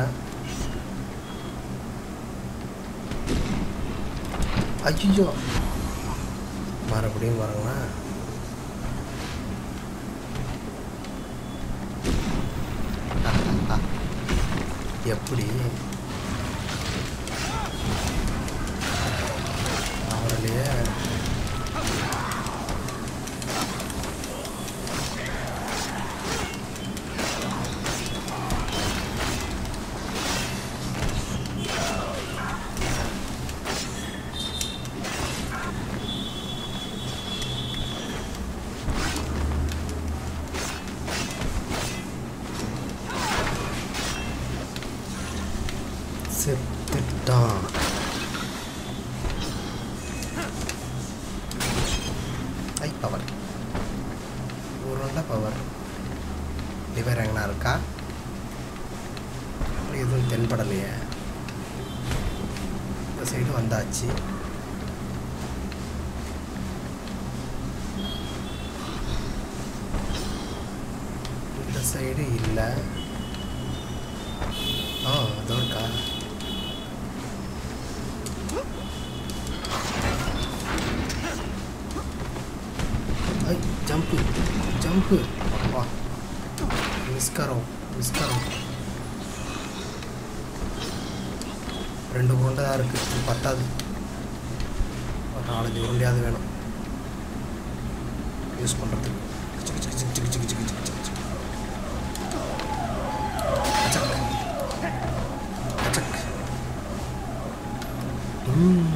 ஐயோ மறுபடியும் வரங்களா எப்படி அவரலையே செத்துட்டான் ஐ பவர் ஒரு பவர் லிவர் எங்கனா இருக்கா அப்படி எதுவும் தென்படலையே இந்த சைடு வந்தாச்சு இந்த சைடு இல்லை ஆ அதோ இருக்கா ஜம்ப்பு ஜம்ப்பு அப்பா மிஸ்கரம் மிஸ்கரம் ரெண்டு உருண்டை தான் இருக்குது இது பத்தாது ஒரு நாலஞ்சு உருண்டையாவது வேணும் யூஸ் பண்ணுறதுக்கு சிக்கு சிக்கு சிக்கு சிக்கு சிக்கு சிக்கு சிக்கு சிக்கு சிக்கு. அச்சக். அச்சக். ம்.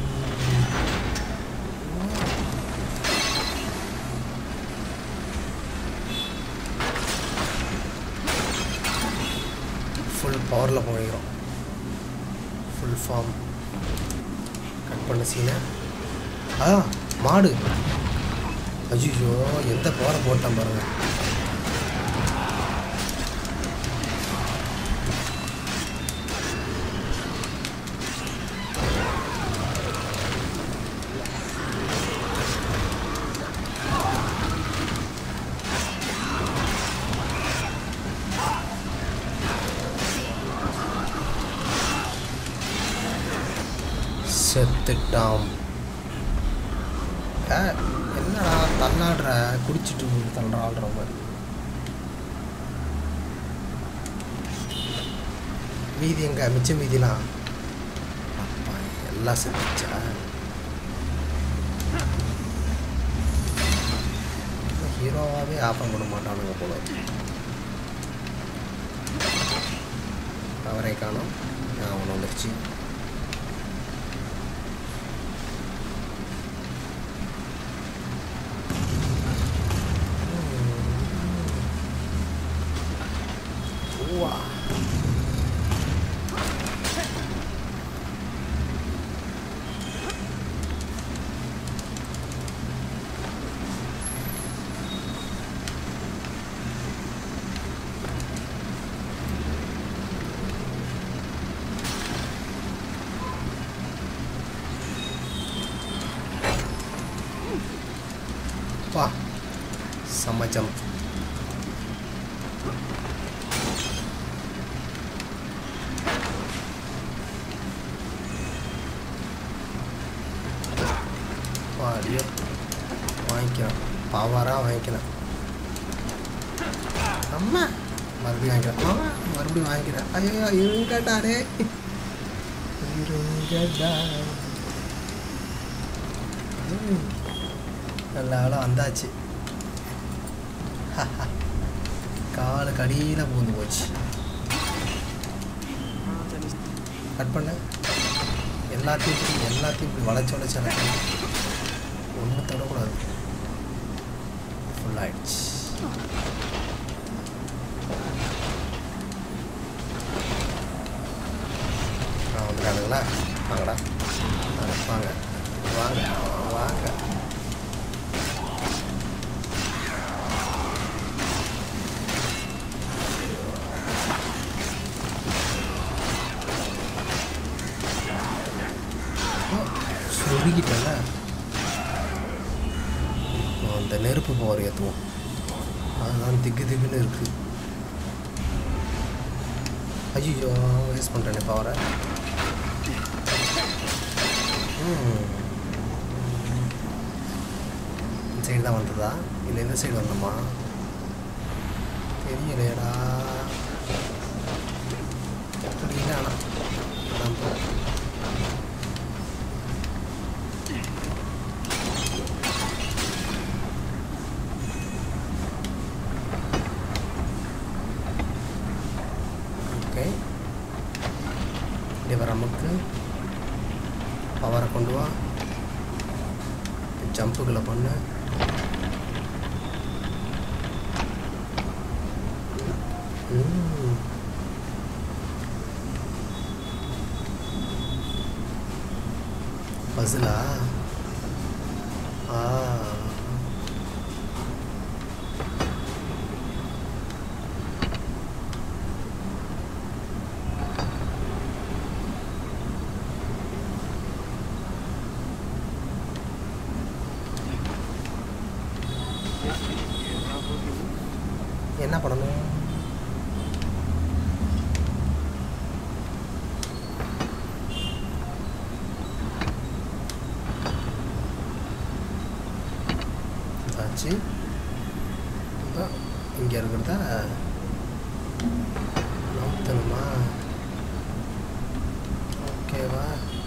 ஃபுல் பவரில் போகிறோம் ஃபுல் ஃபார்ம் கட் பண்ண சீனை ஆ மாடு ஐயோ எந்த பவரை போட்டான் பாருங்க செத்துட்டாம் ஏ, என்னடா தள்ளாடுற குடிச்சிட்டு தள்ளுற ஆள்ற மாதிரி மீதி எங்க மிச்ச மீதிலாம் அப்பா எல்லாம் செத்துச்சா ஹீரோவாகவே ஆஃபர் பண்ண மாட்டானுங்க போல அவரை காணும் அவன் வந்துருச்சு Wow. வா செம்ம ஜம்ப் பாடியோ வாங்கிக்கலாம் பவராக வாங்கிக்கலாம் அம்மா மறுபடியும் வாங்கிக்கலாம் அம்மா மறுபடியும் வாங்கிக்கிறேன் ஐயோ இருங்கடாரே இருங்கடா ம். நல்ல ஆளாக வந்தாச்சு காலு கடியில் பூந்து போச்சு
Ah, Dennis.
கட் பண்ண எல்லாத்தையும் இப்படி எல்லாத்தையும் இப்படி வளைச்சு வளைச்சு எனக்கு ஒன்று தொடக்கூடாது ஃபுல் ஆயிடுச்சு ஆ வந்துட்டானுங்களா வாங்கடா ஆ, வாங்க வாங்க வாங்க சொருகிட்டல அந்த நெருப்பு பவர் ஏற்றுவோம் அதுதான் திக்கு திக்குன்னு இருக்கு ஐயோ வேஸ்ட் பண்ணுறேனே பவரை இந்த சைடு தான் வந்ததா இல்லை இந்த சைடு வந்தோமா தெரியலையடா புரியல ஆனால் நான் போகிறேன் ஓகே இவர் நமக்கு பவரை கொண்டு வா ஜம்புகளை பண்ணு ம். பசிலா ஆ என்ன பண்ணணும் ஆச்சு இப்போ இங்கே இருக்கிறத நவுத்தணுமா ஓகேவா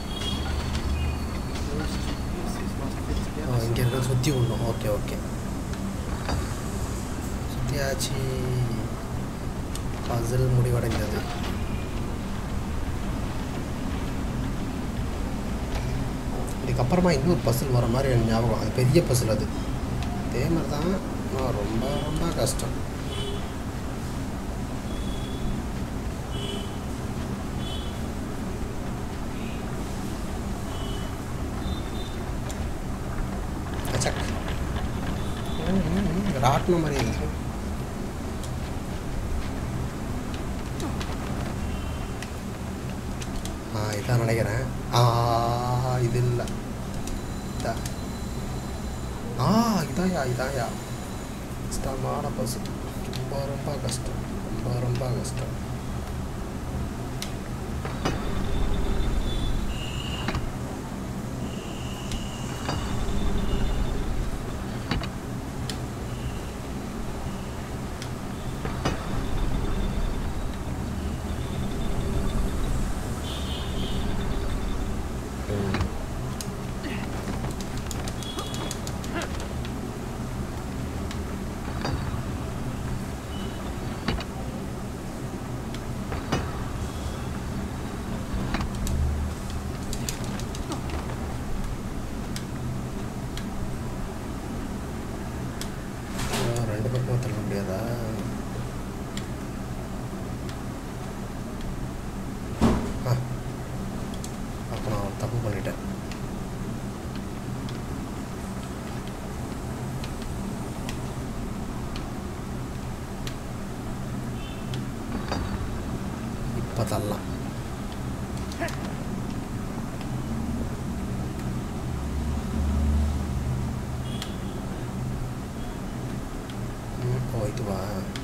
Those two pieces must fit
O
together.
இங்கே இருக்கிறத சுற்றி விடணும் ஓகே ஓகே சுற்றியாச்சு பசில் முடிவடைந்தது இதுக்கப்புறமா இன்னொரு பசில் வர மாதிரி எனக்கு ஞாபகம் அது பெரிய பசில் அது அதே மாதிரி தான் ஆனால் ரொம்ப ரொம்ப கஷ்டம் அச்சக் ம், ம், ம், ராட்டினம் மாதிரி இருக்கு ஆ இதான் நினைக்கிறேன் ஆ இது இல்லை இதா ஆ இதாயா இதாயா கஷ்டமான பசு ரொம்ப ரொம்ப கஷ்டம் ரொம்ப ரொம்ப கஷ்டம் ம். ஆ, ரெண்டு பக்கமும் தள்ள முடியாதா ஆ அப்போ நான் ஒரு தப்பு பண்ணிட்டேன் இப்போ தரலாம் ம், ஓ இதுவா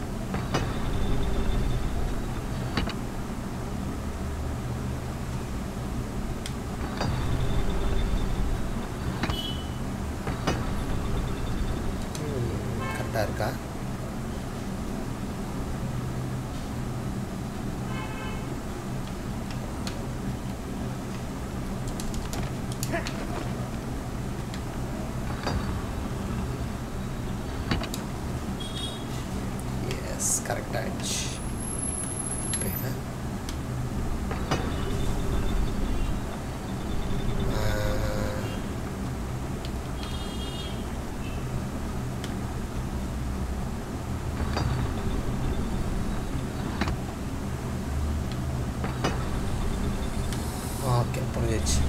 கரெக்டாக இருக்கா எஸ் கரெக்ட் ஆயிடுச்சு இப்போ இதை ஆ, ஓகே புரிஞ்சிச்சு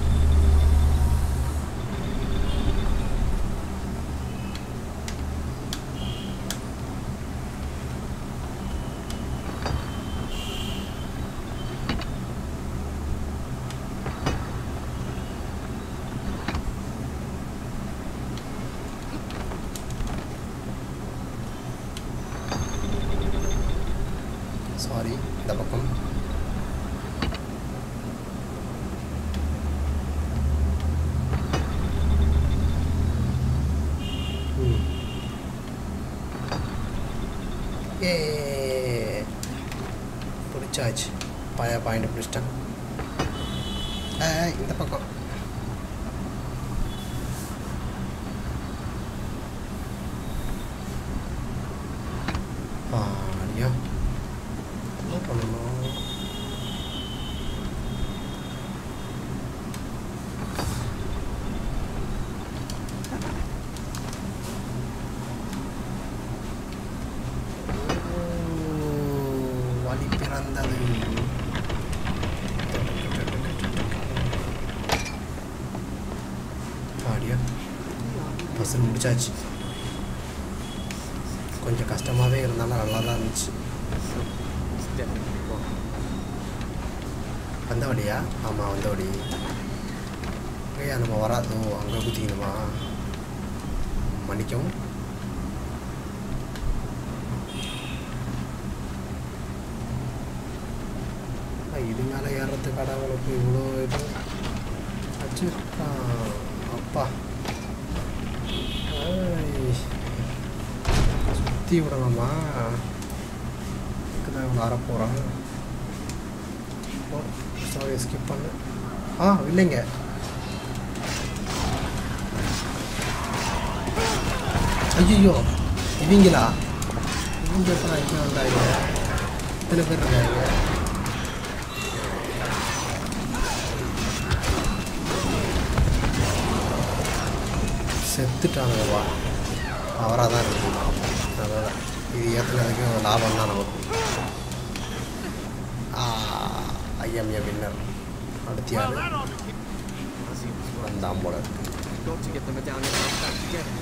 சாரி இந்த பக்கம் ம். ஏ பிடிச்சாச்சு பய பாயிண்ட் பிடிச்சிட்டேன் ஏய், இந்த பக்கம் ஆடியா என்ன பண்ணணும் வழி பிறந்தது ஆடியா பஸ்ஸில் முடிச்சாச்சு கொஞ்சம் கஷ்டமாகவே இருந்தாலும் நல்லா தான் இருந்துச்சு
It's definitely wrong.
வந்த வழியா ஆமாம் வந்த வழி ஐயா நம்ம வராதோ அங்கே குத்திக்கணுமா மன்னிக்கவும் ஆ, இது மேலே ஏறுறதுக்கு கடவுளுக்கு இவ்வளோ இது வச்சுருக்கான் அப்பா ஐய். சுற்றி விடலாமா இதுக்கு தான் இவ்வளோ அற போகிறான் சாரி ஸ்கிப் பண்ணு ஆ இல்லைங்க ஐயோ இவங்களா இவங்க எப்போ இங்கே வந்தாங்க இத்தனை பேர் இருக்காங்க செத்துட்டானுங்கப்பா அவராக தான் இருக்குது அதனால் இது ஏற்றுனதுக்கு லாபம் தான் நமக்கு ஐஎம் ஏ வின்னர் அடுத்த
Well,
ஆள்
that ought to keep. As he was right.
வந்தான் போல இருக்கு
Got to get the medallion back together.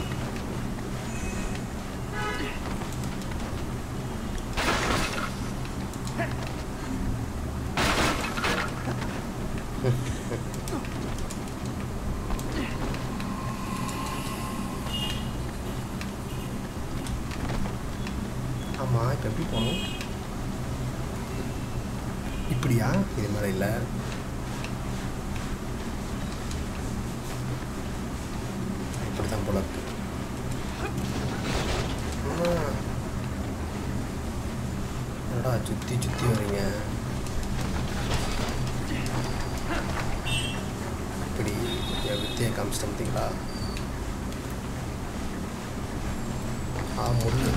ஆமாம் இப்போ எப்படி போகணும் இப்படியா இது மாதிரி இல்லை இப்படி தான் போல இருக்கு ஆ. என்னடா சுற்றி சுற்றி வரீங்க இப்படி என் வித்தியை காமிச்சிட்டு பார்த்தீங்களா ஆ முள்ளு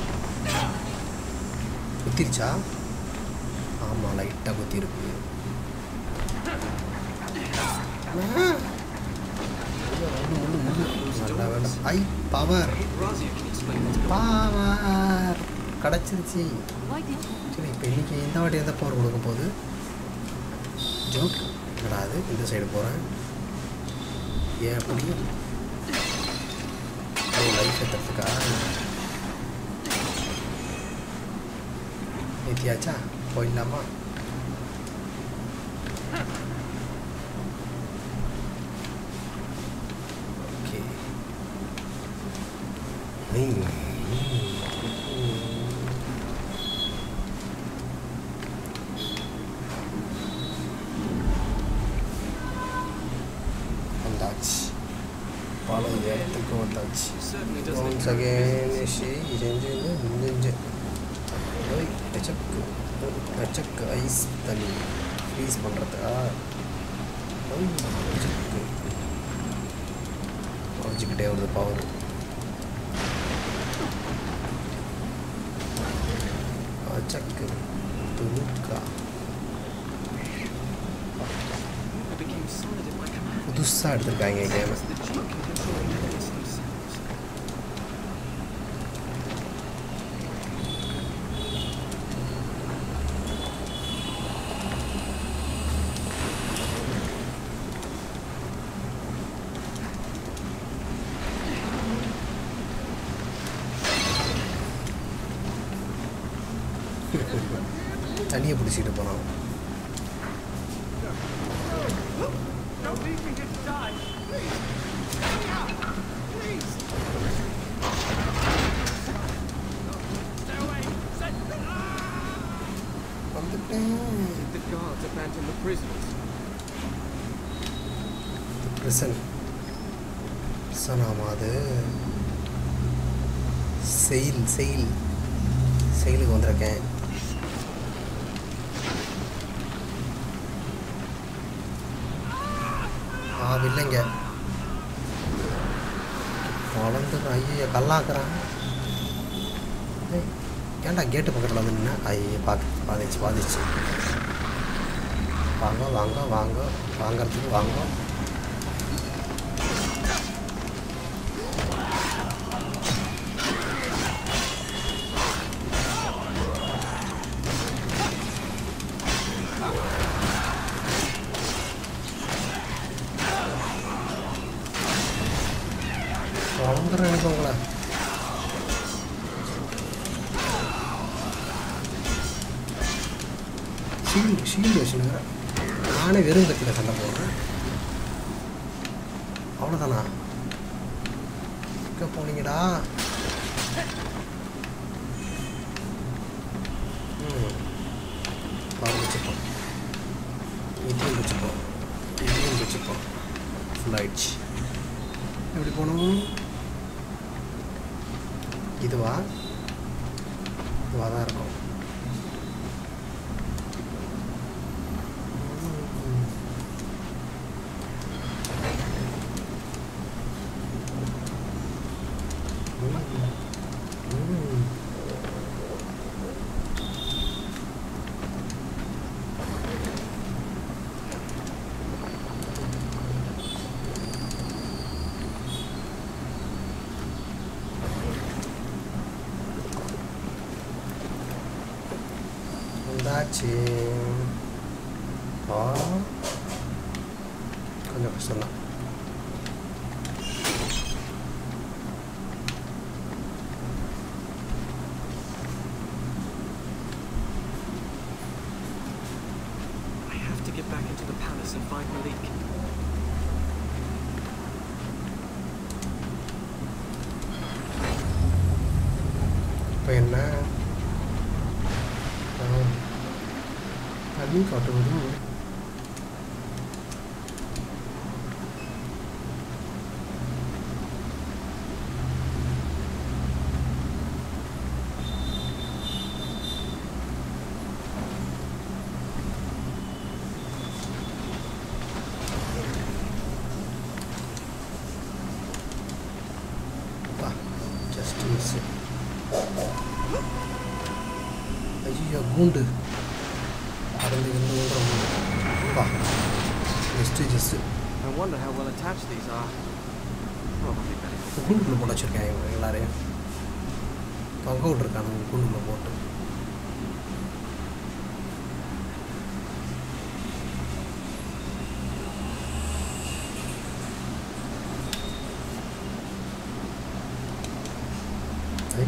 குத்திருச்சா ஆமாம் லைட்டாக குத்திருக்கு ஆ. ஐயோ, முள்ளு, முள்ளு, முள்ளு. நல்ல வேலை ஐ power
Razia can explain what's going
power கிடச்சிருச்சு
Why did you?
சரி இப்போ இன்றைக்கி இந்த வாட்டி எந்த பவர் கொடுக்க போகுது ஜோக் என்னடா அது இந்த சைடு போகிறேன் ஏன் அப்படி லைஃப் எத்துறதுக்கா ஏற்றியாச்சா போயிடலாமா ஓகே வந்தாச்சு பல இடத்துக்கு வந்தாச்சு
on. Certainly doesn't
once
encourage
again
business.
ஷி இஞ்சு இஞ்சு ஓய் எச்சக்கு எச்சக்கு ஐஸ் தண்ணி ஃப்ரீஸ் பண்ணுறதுக்கா ஓய் எச்சக்கு உடச்சிக்கிட்டே வருது பவர் அச்சக்கு துணுக்கா
It became solid at my command.
புதுசாக எடுத்திருக்காங்க கேமை
It's the G can control the mechanism themselves.
தண்ணியை பிடிச்சிட்டு போனான்
Don't leave me here to die. Please. Get me out. Please. Stay away. Set.
வந்துட்டேன்
Did the guards abandon the prisoners?
Prison prison ஆமாம் அது sail sail செயிலுக்கு வந்திருக்கேன் ஆ இல்லைங்க வளர்ந்து ஐயோ கல்லாக்குறான் ஏய், ஏன்டா கேட்டு பக்கத்தில் வந்து நின்ன ஐயோ பார்க்க பாதிச்சு பாதிச்சு வாங்க வாங்க வாங்க வாங்கறதுக்கு வாங்க வளர்ந்துறேன் எனக்கு உங்களை ஷீல்டு ஷீல்டு வச்சுருக்கிறேன் நானே வெறும் கத்தியில் சண்டை போடுறேன் அவ்வளோதானா எங்கே போனீங்கடா ம் பாரு வச்சுப்போம் இதையும் வச்சுப்போம் இதையும் வச்சுப்போம் ஃபுல் ஆயிடுச்சு எப்படி போகணும் இதுவா இதுவாக தான் இருக்கும் வந்தாச்சு ஆ கொஞ்சம் கஷ்டம்தான்
I have to get back into the palace and find Malik.
இப்போ என்ன ஆ, தண்ணி காட்டுவது ஜஸ்ட் மிஸ் ஐயோ கூண்டு அடந்து இருந்து ஓடுறோம் just just
I wonder how well attached these are. Probably better.
கூண்டுக்குள்ளே போட்டு வச்சுருக்கேன் இவங்க எல்லாரையும் தொங்க விட்ருக்கானுங்க கூண்டுக்குள்ளே போட்டு ஐ.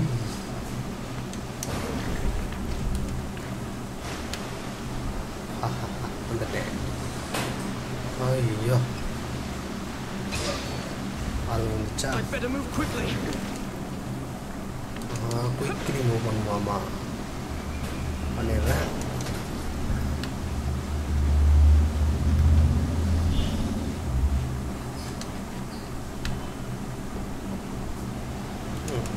ஆஹாஹா, வந்துட்டேன் ஐயோ அது வந்துச்சா
I'd better move quickly.
Quick remove பண்ணுவாமா பண்ணிடுறேன் ம்.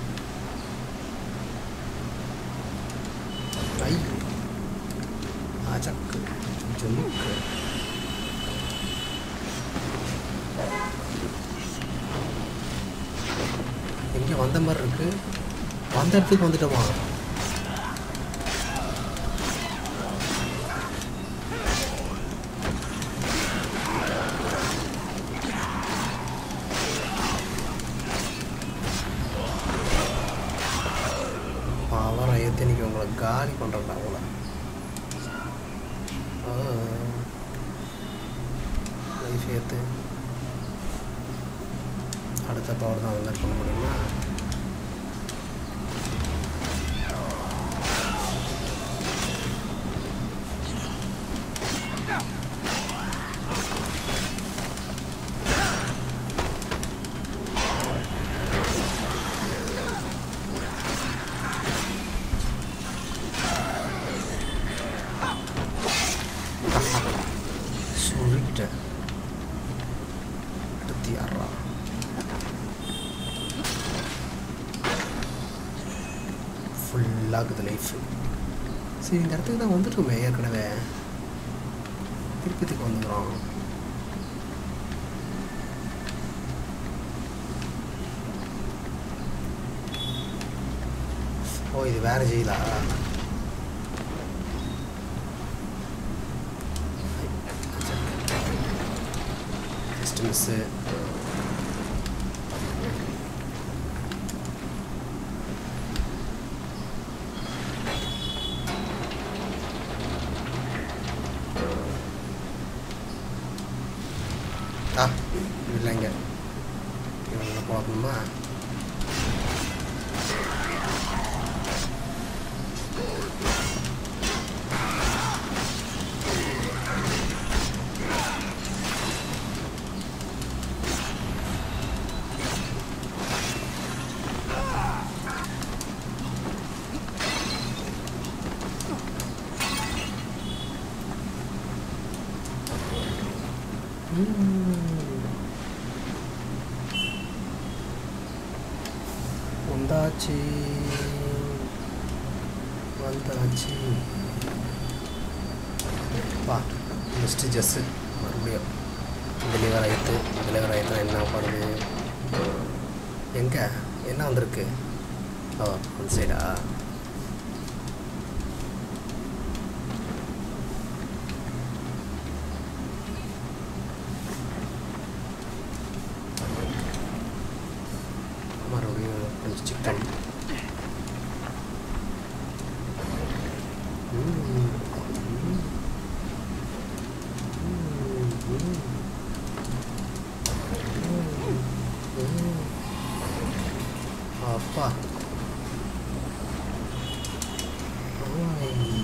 ஐ அச்சக்கு ஜொலுக்கு எங்கே வந்த மாதிரி இருக்கு வந்த இடத்துக்கு வந்துட்டோமா பவர் எத்தனைக்கு உங்களை காலி பண்ணுறேன்டா உங்களை லைஃப் ஏற்று அடுத்த பவர் தான் வந்து பண்ண முடியுமா சொல்லிட்டேன் அடுத்து யாரா ஃபுல்லாகுது லைஃப் சரி இந்த இடத்துக்கு தான் வந்துட்டோமே ஏற்கனவே திருப்பதிக்கு வந்துக்கிறோம் ஓ இது வேற ஜெயிலா ஜஸ்ட் மிஸ்ஸு ஆ இல்லைங்க இவங்களை பார்க்கணுமா வந்தாச்சு வந்தாச்சு பா நெக்ஸ்ட்டு ஜஸ்ஸு மறுபடியும் டெலிவர் ஆகிட்டு டெலிவர் ஆகிட்டா என்ன பண்ணுது எங்கே என்ன வந்திருக்கு ஓ அந்த சைடா மறுபடியும் கொஞ்சம் சிக்கன் அப்பா ஓய்.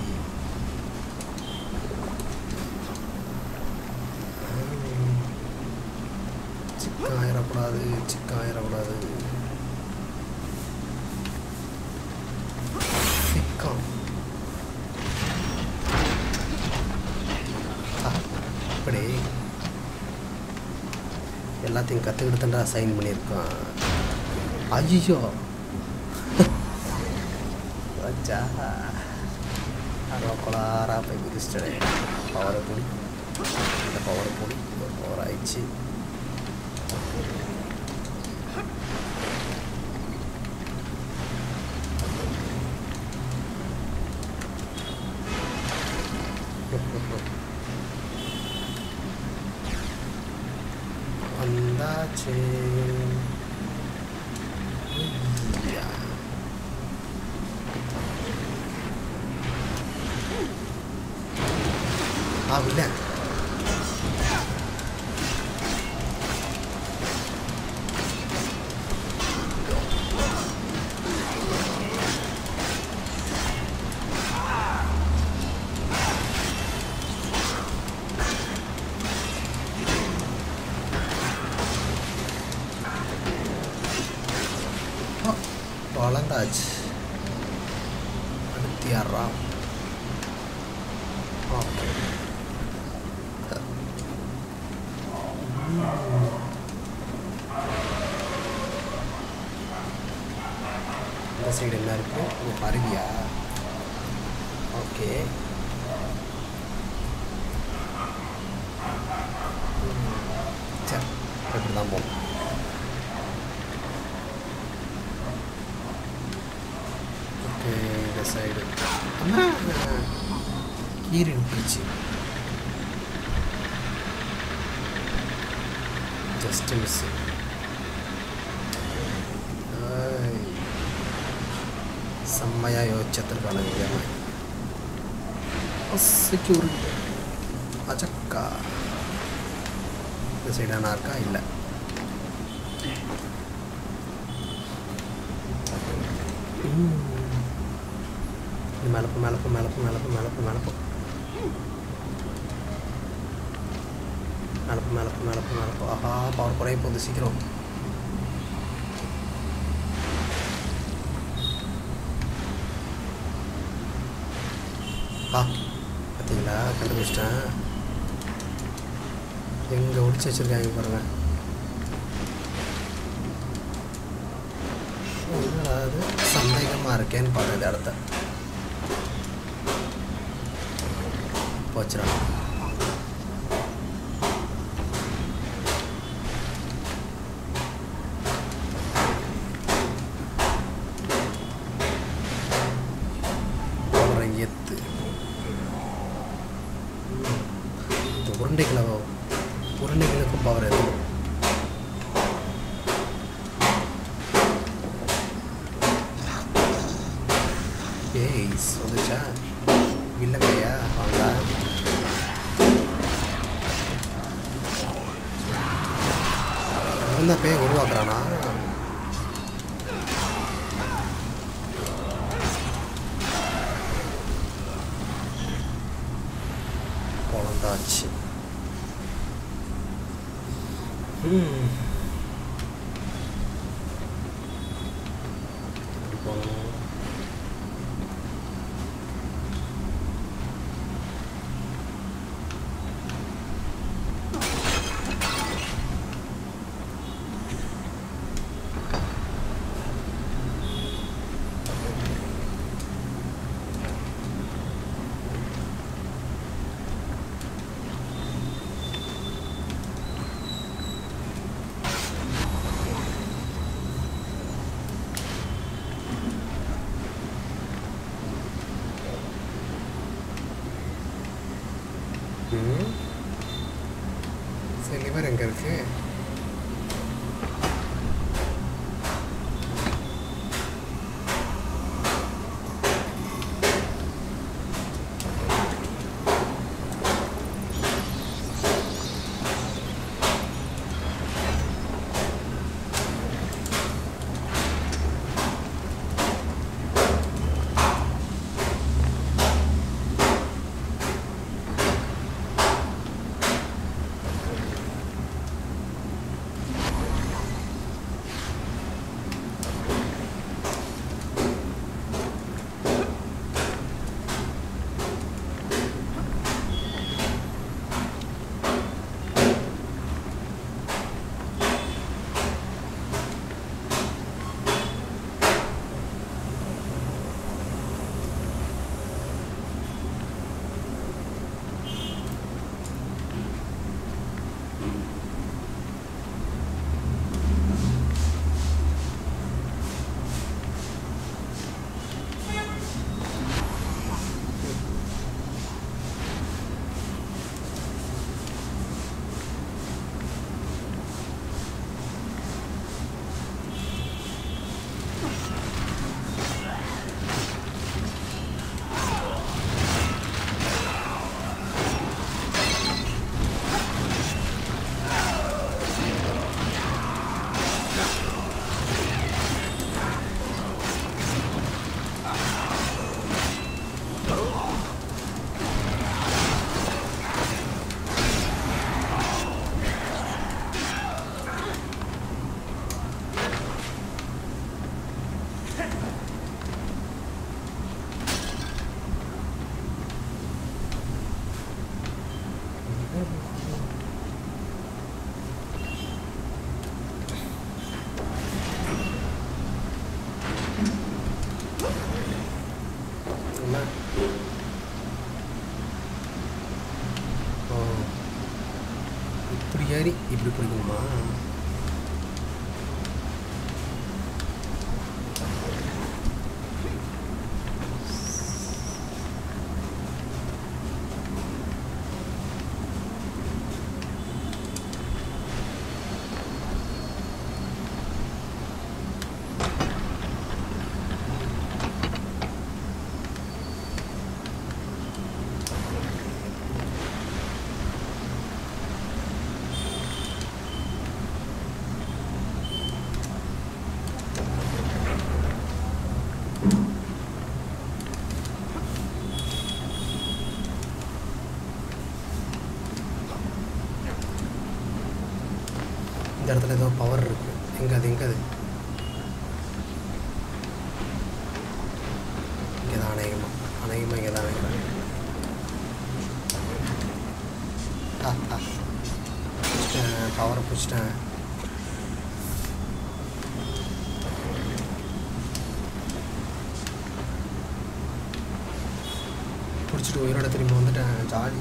சிக்கன் ஆயிடக்கூடாது சிக்கன் ஆயிடக்கூடாது சிக்கன் ஆ, இப்படி எல்லாத்தையும் கற்றுக்கிட்டு தான்டா சைன் பண்ணியிருக்கான் ஐயோ வச்சா அரை கொளாராக போய் குதிச்சிட்டே பவரை பொடி இந்த பவரை பொடி இந்த பவர் ஆயிடுச்சு வந்தாச்சு ஐயா. ஆ இல்லை ஆ, வளர்ந்தாச்சு அடுத்து யாரா ஓகே இந்த சைடு என்ன இருக்கு ஓ அருவியா ஓகே சரி இப்படி தான் போகும் ஓகே இந்த சைடு அம்மா கீரை விட்டுருச்சு ஜஸ்ட் மிஸ் செம்மையாக யோசிச்சதுக்கான வித்தியாம செக்யூரிட்டி அச்சக்கா இந்த சைடு நான் இருக்கா இல்லை மேலே போ மேலே போ மேலே போ மேலே போ மேலே போ மேலே போ மேலே போ மேலே போ மேலே போ மேலே போ ஆஹா பவர் குறைய போகுது சீக்கிரம் ஆ பார்த்தீங்களா கண்டுபிடிச்சிட்டேன் எங்கே ஒடிச்சு வச்சுருக்காங்க பாருங்க என்னடா அது சந்தேகமாக இருக்கேன்னு பாருங்க இந்த இடத்த போச்சுடா அப்புறம் எத்து இந்த உருண்டைகளை உருண்டைகளுக்கும் பவர் எதுவும் ஏய் வந்துச்சா இல்லைங்கய்யா வாங்க இருந்த பேய் உருவாக்குறானா பொழந்தாச்சு ம் எப்படி போகணும் ம் சரி லிவர் எங்கே இருக்கு என்ன ஓ இப்படி ஏறி இப்படி பிடிக்கணுமா இந்த இடத்துல ஏதோ பவர் இருக்கு எங்க அது எங்க அது இங்கே தான் அநேகமாக அநேகமாக இங்கே தான் அநேகமாக ஆ ஆ பிடிச்சிட்டேன் பவரை பிடிச்சிட்டேன் பிடிச்சிட்டு உயிரோட திரும்பி வந்துட்டேன் ஜாலி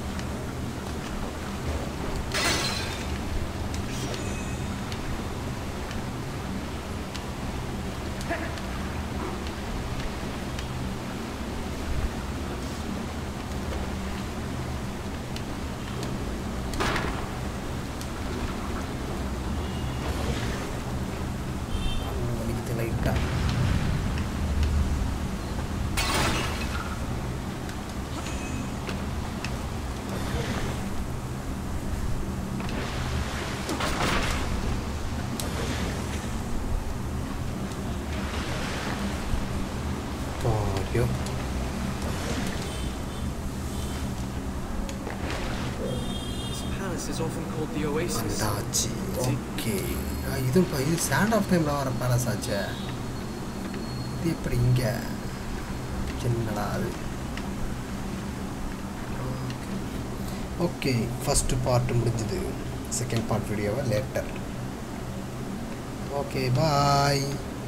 வலிக்குது லைட்டாக ஐயோ
This palace is often called the Oasis.
வந்தாச்சு ஓகே இது இப்போ இது ஸ்டாண்ட் ஆஃப் டைமில் வர பேலஸ் ஆச்சே இது எப்படி இங்கே என்னடா அது ஓகே ஃபஸ்ட்டு பார்ட் முடிஞ்சுது செகண்ட் பார்ட் வீடியோவை லேட்டர் ஓகே பாய்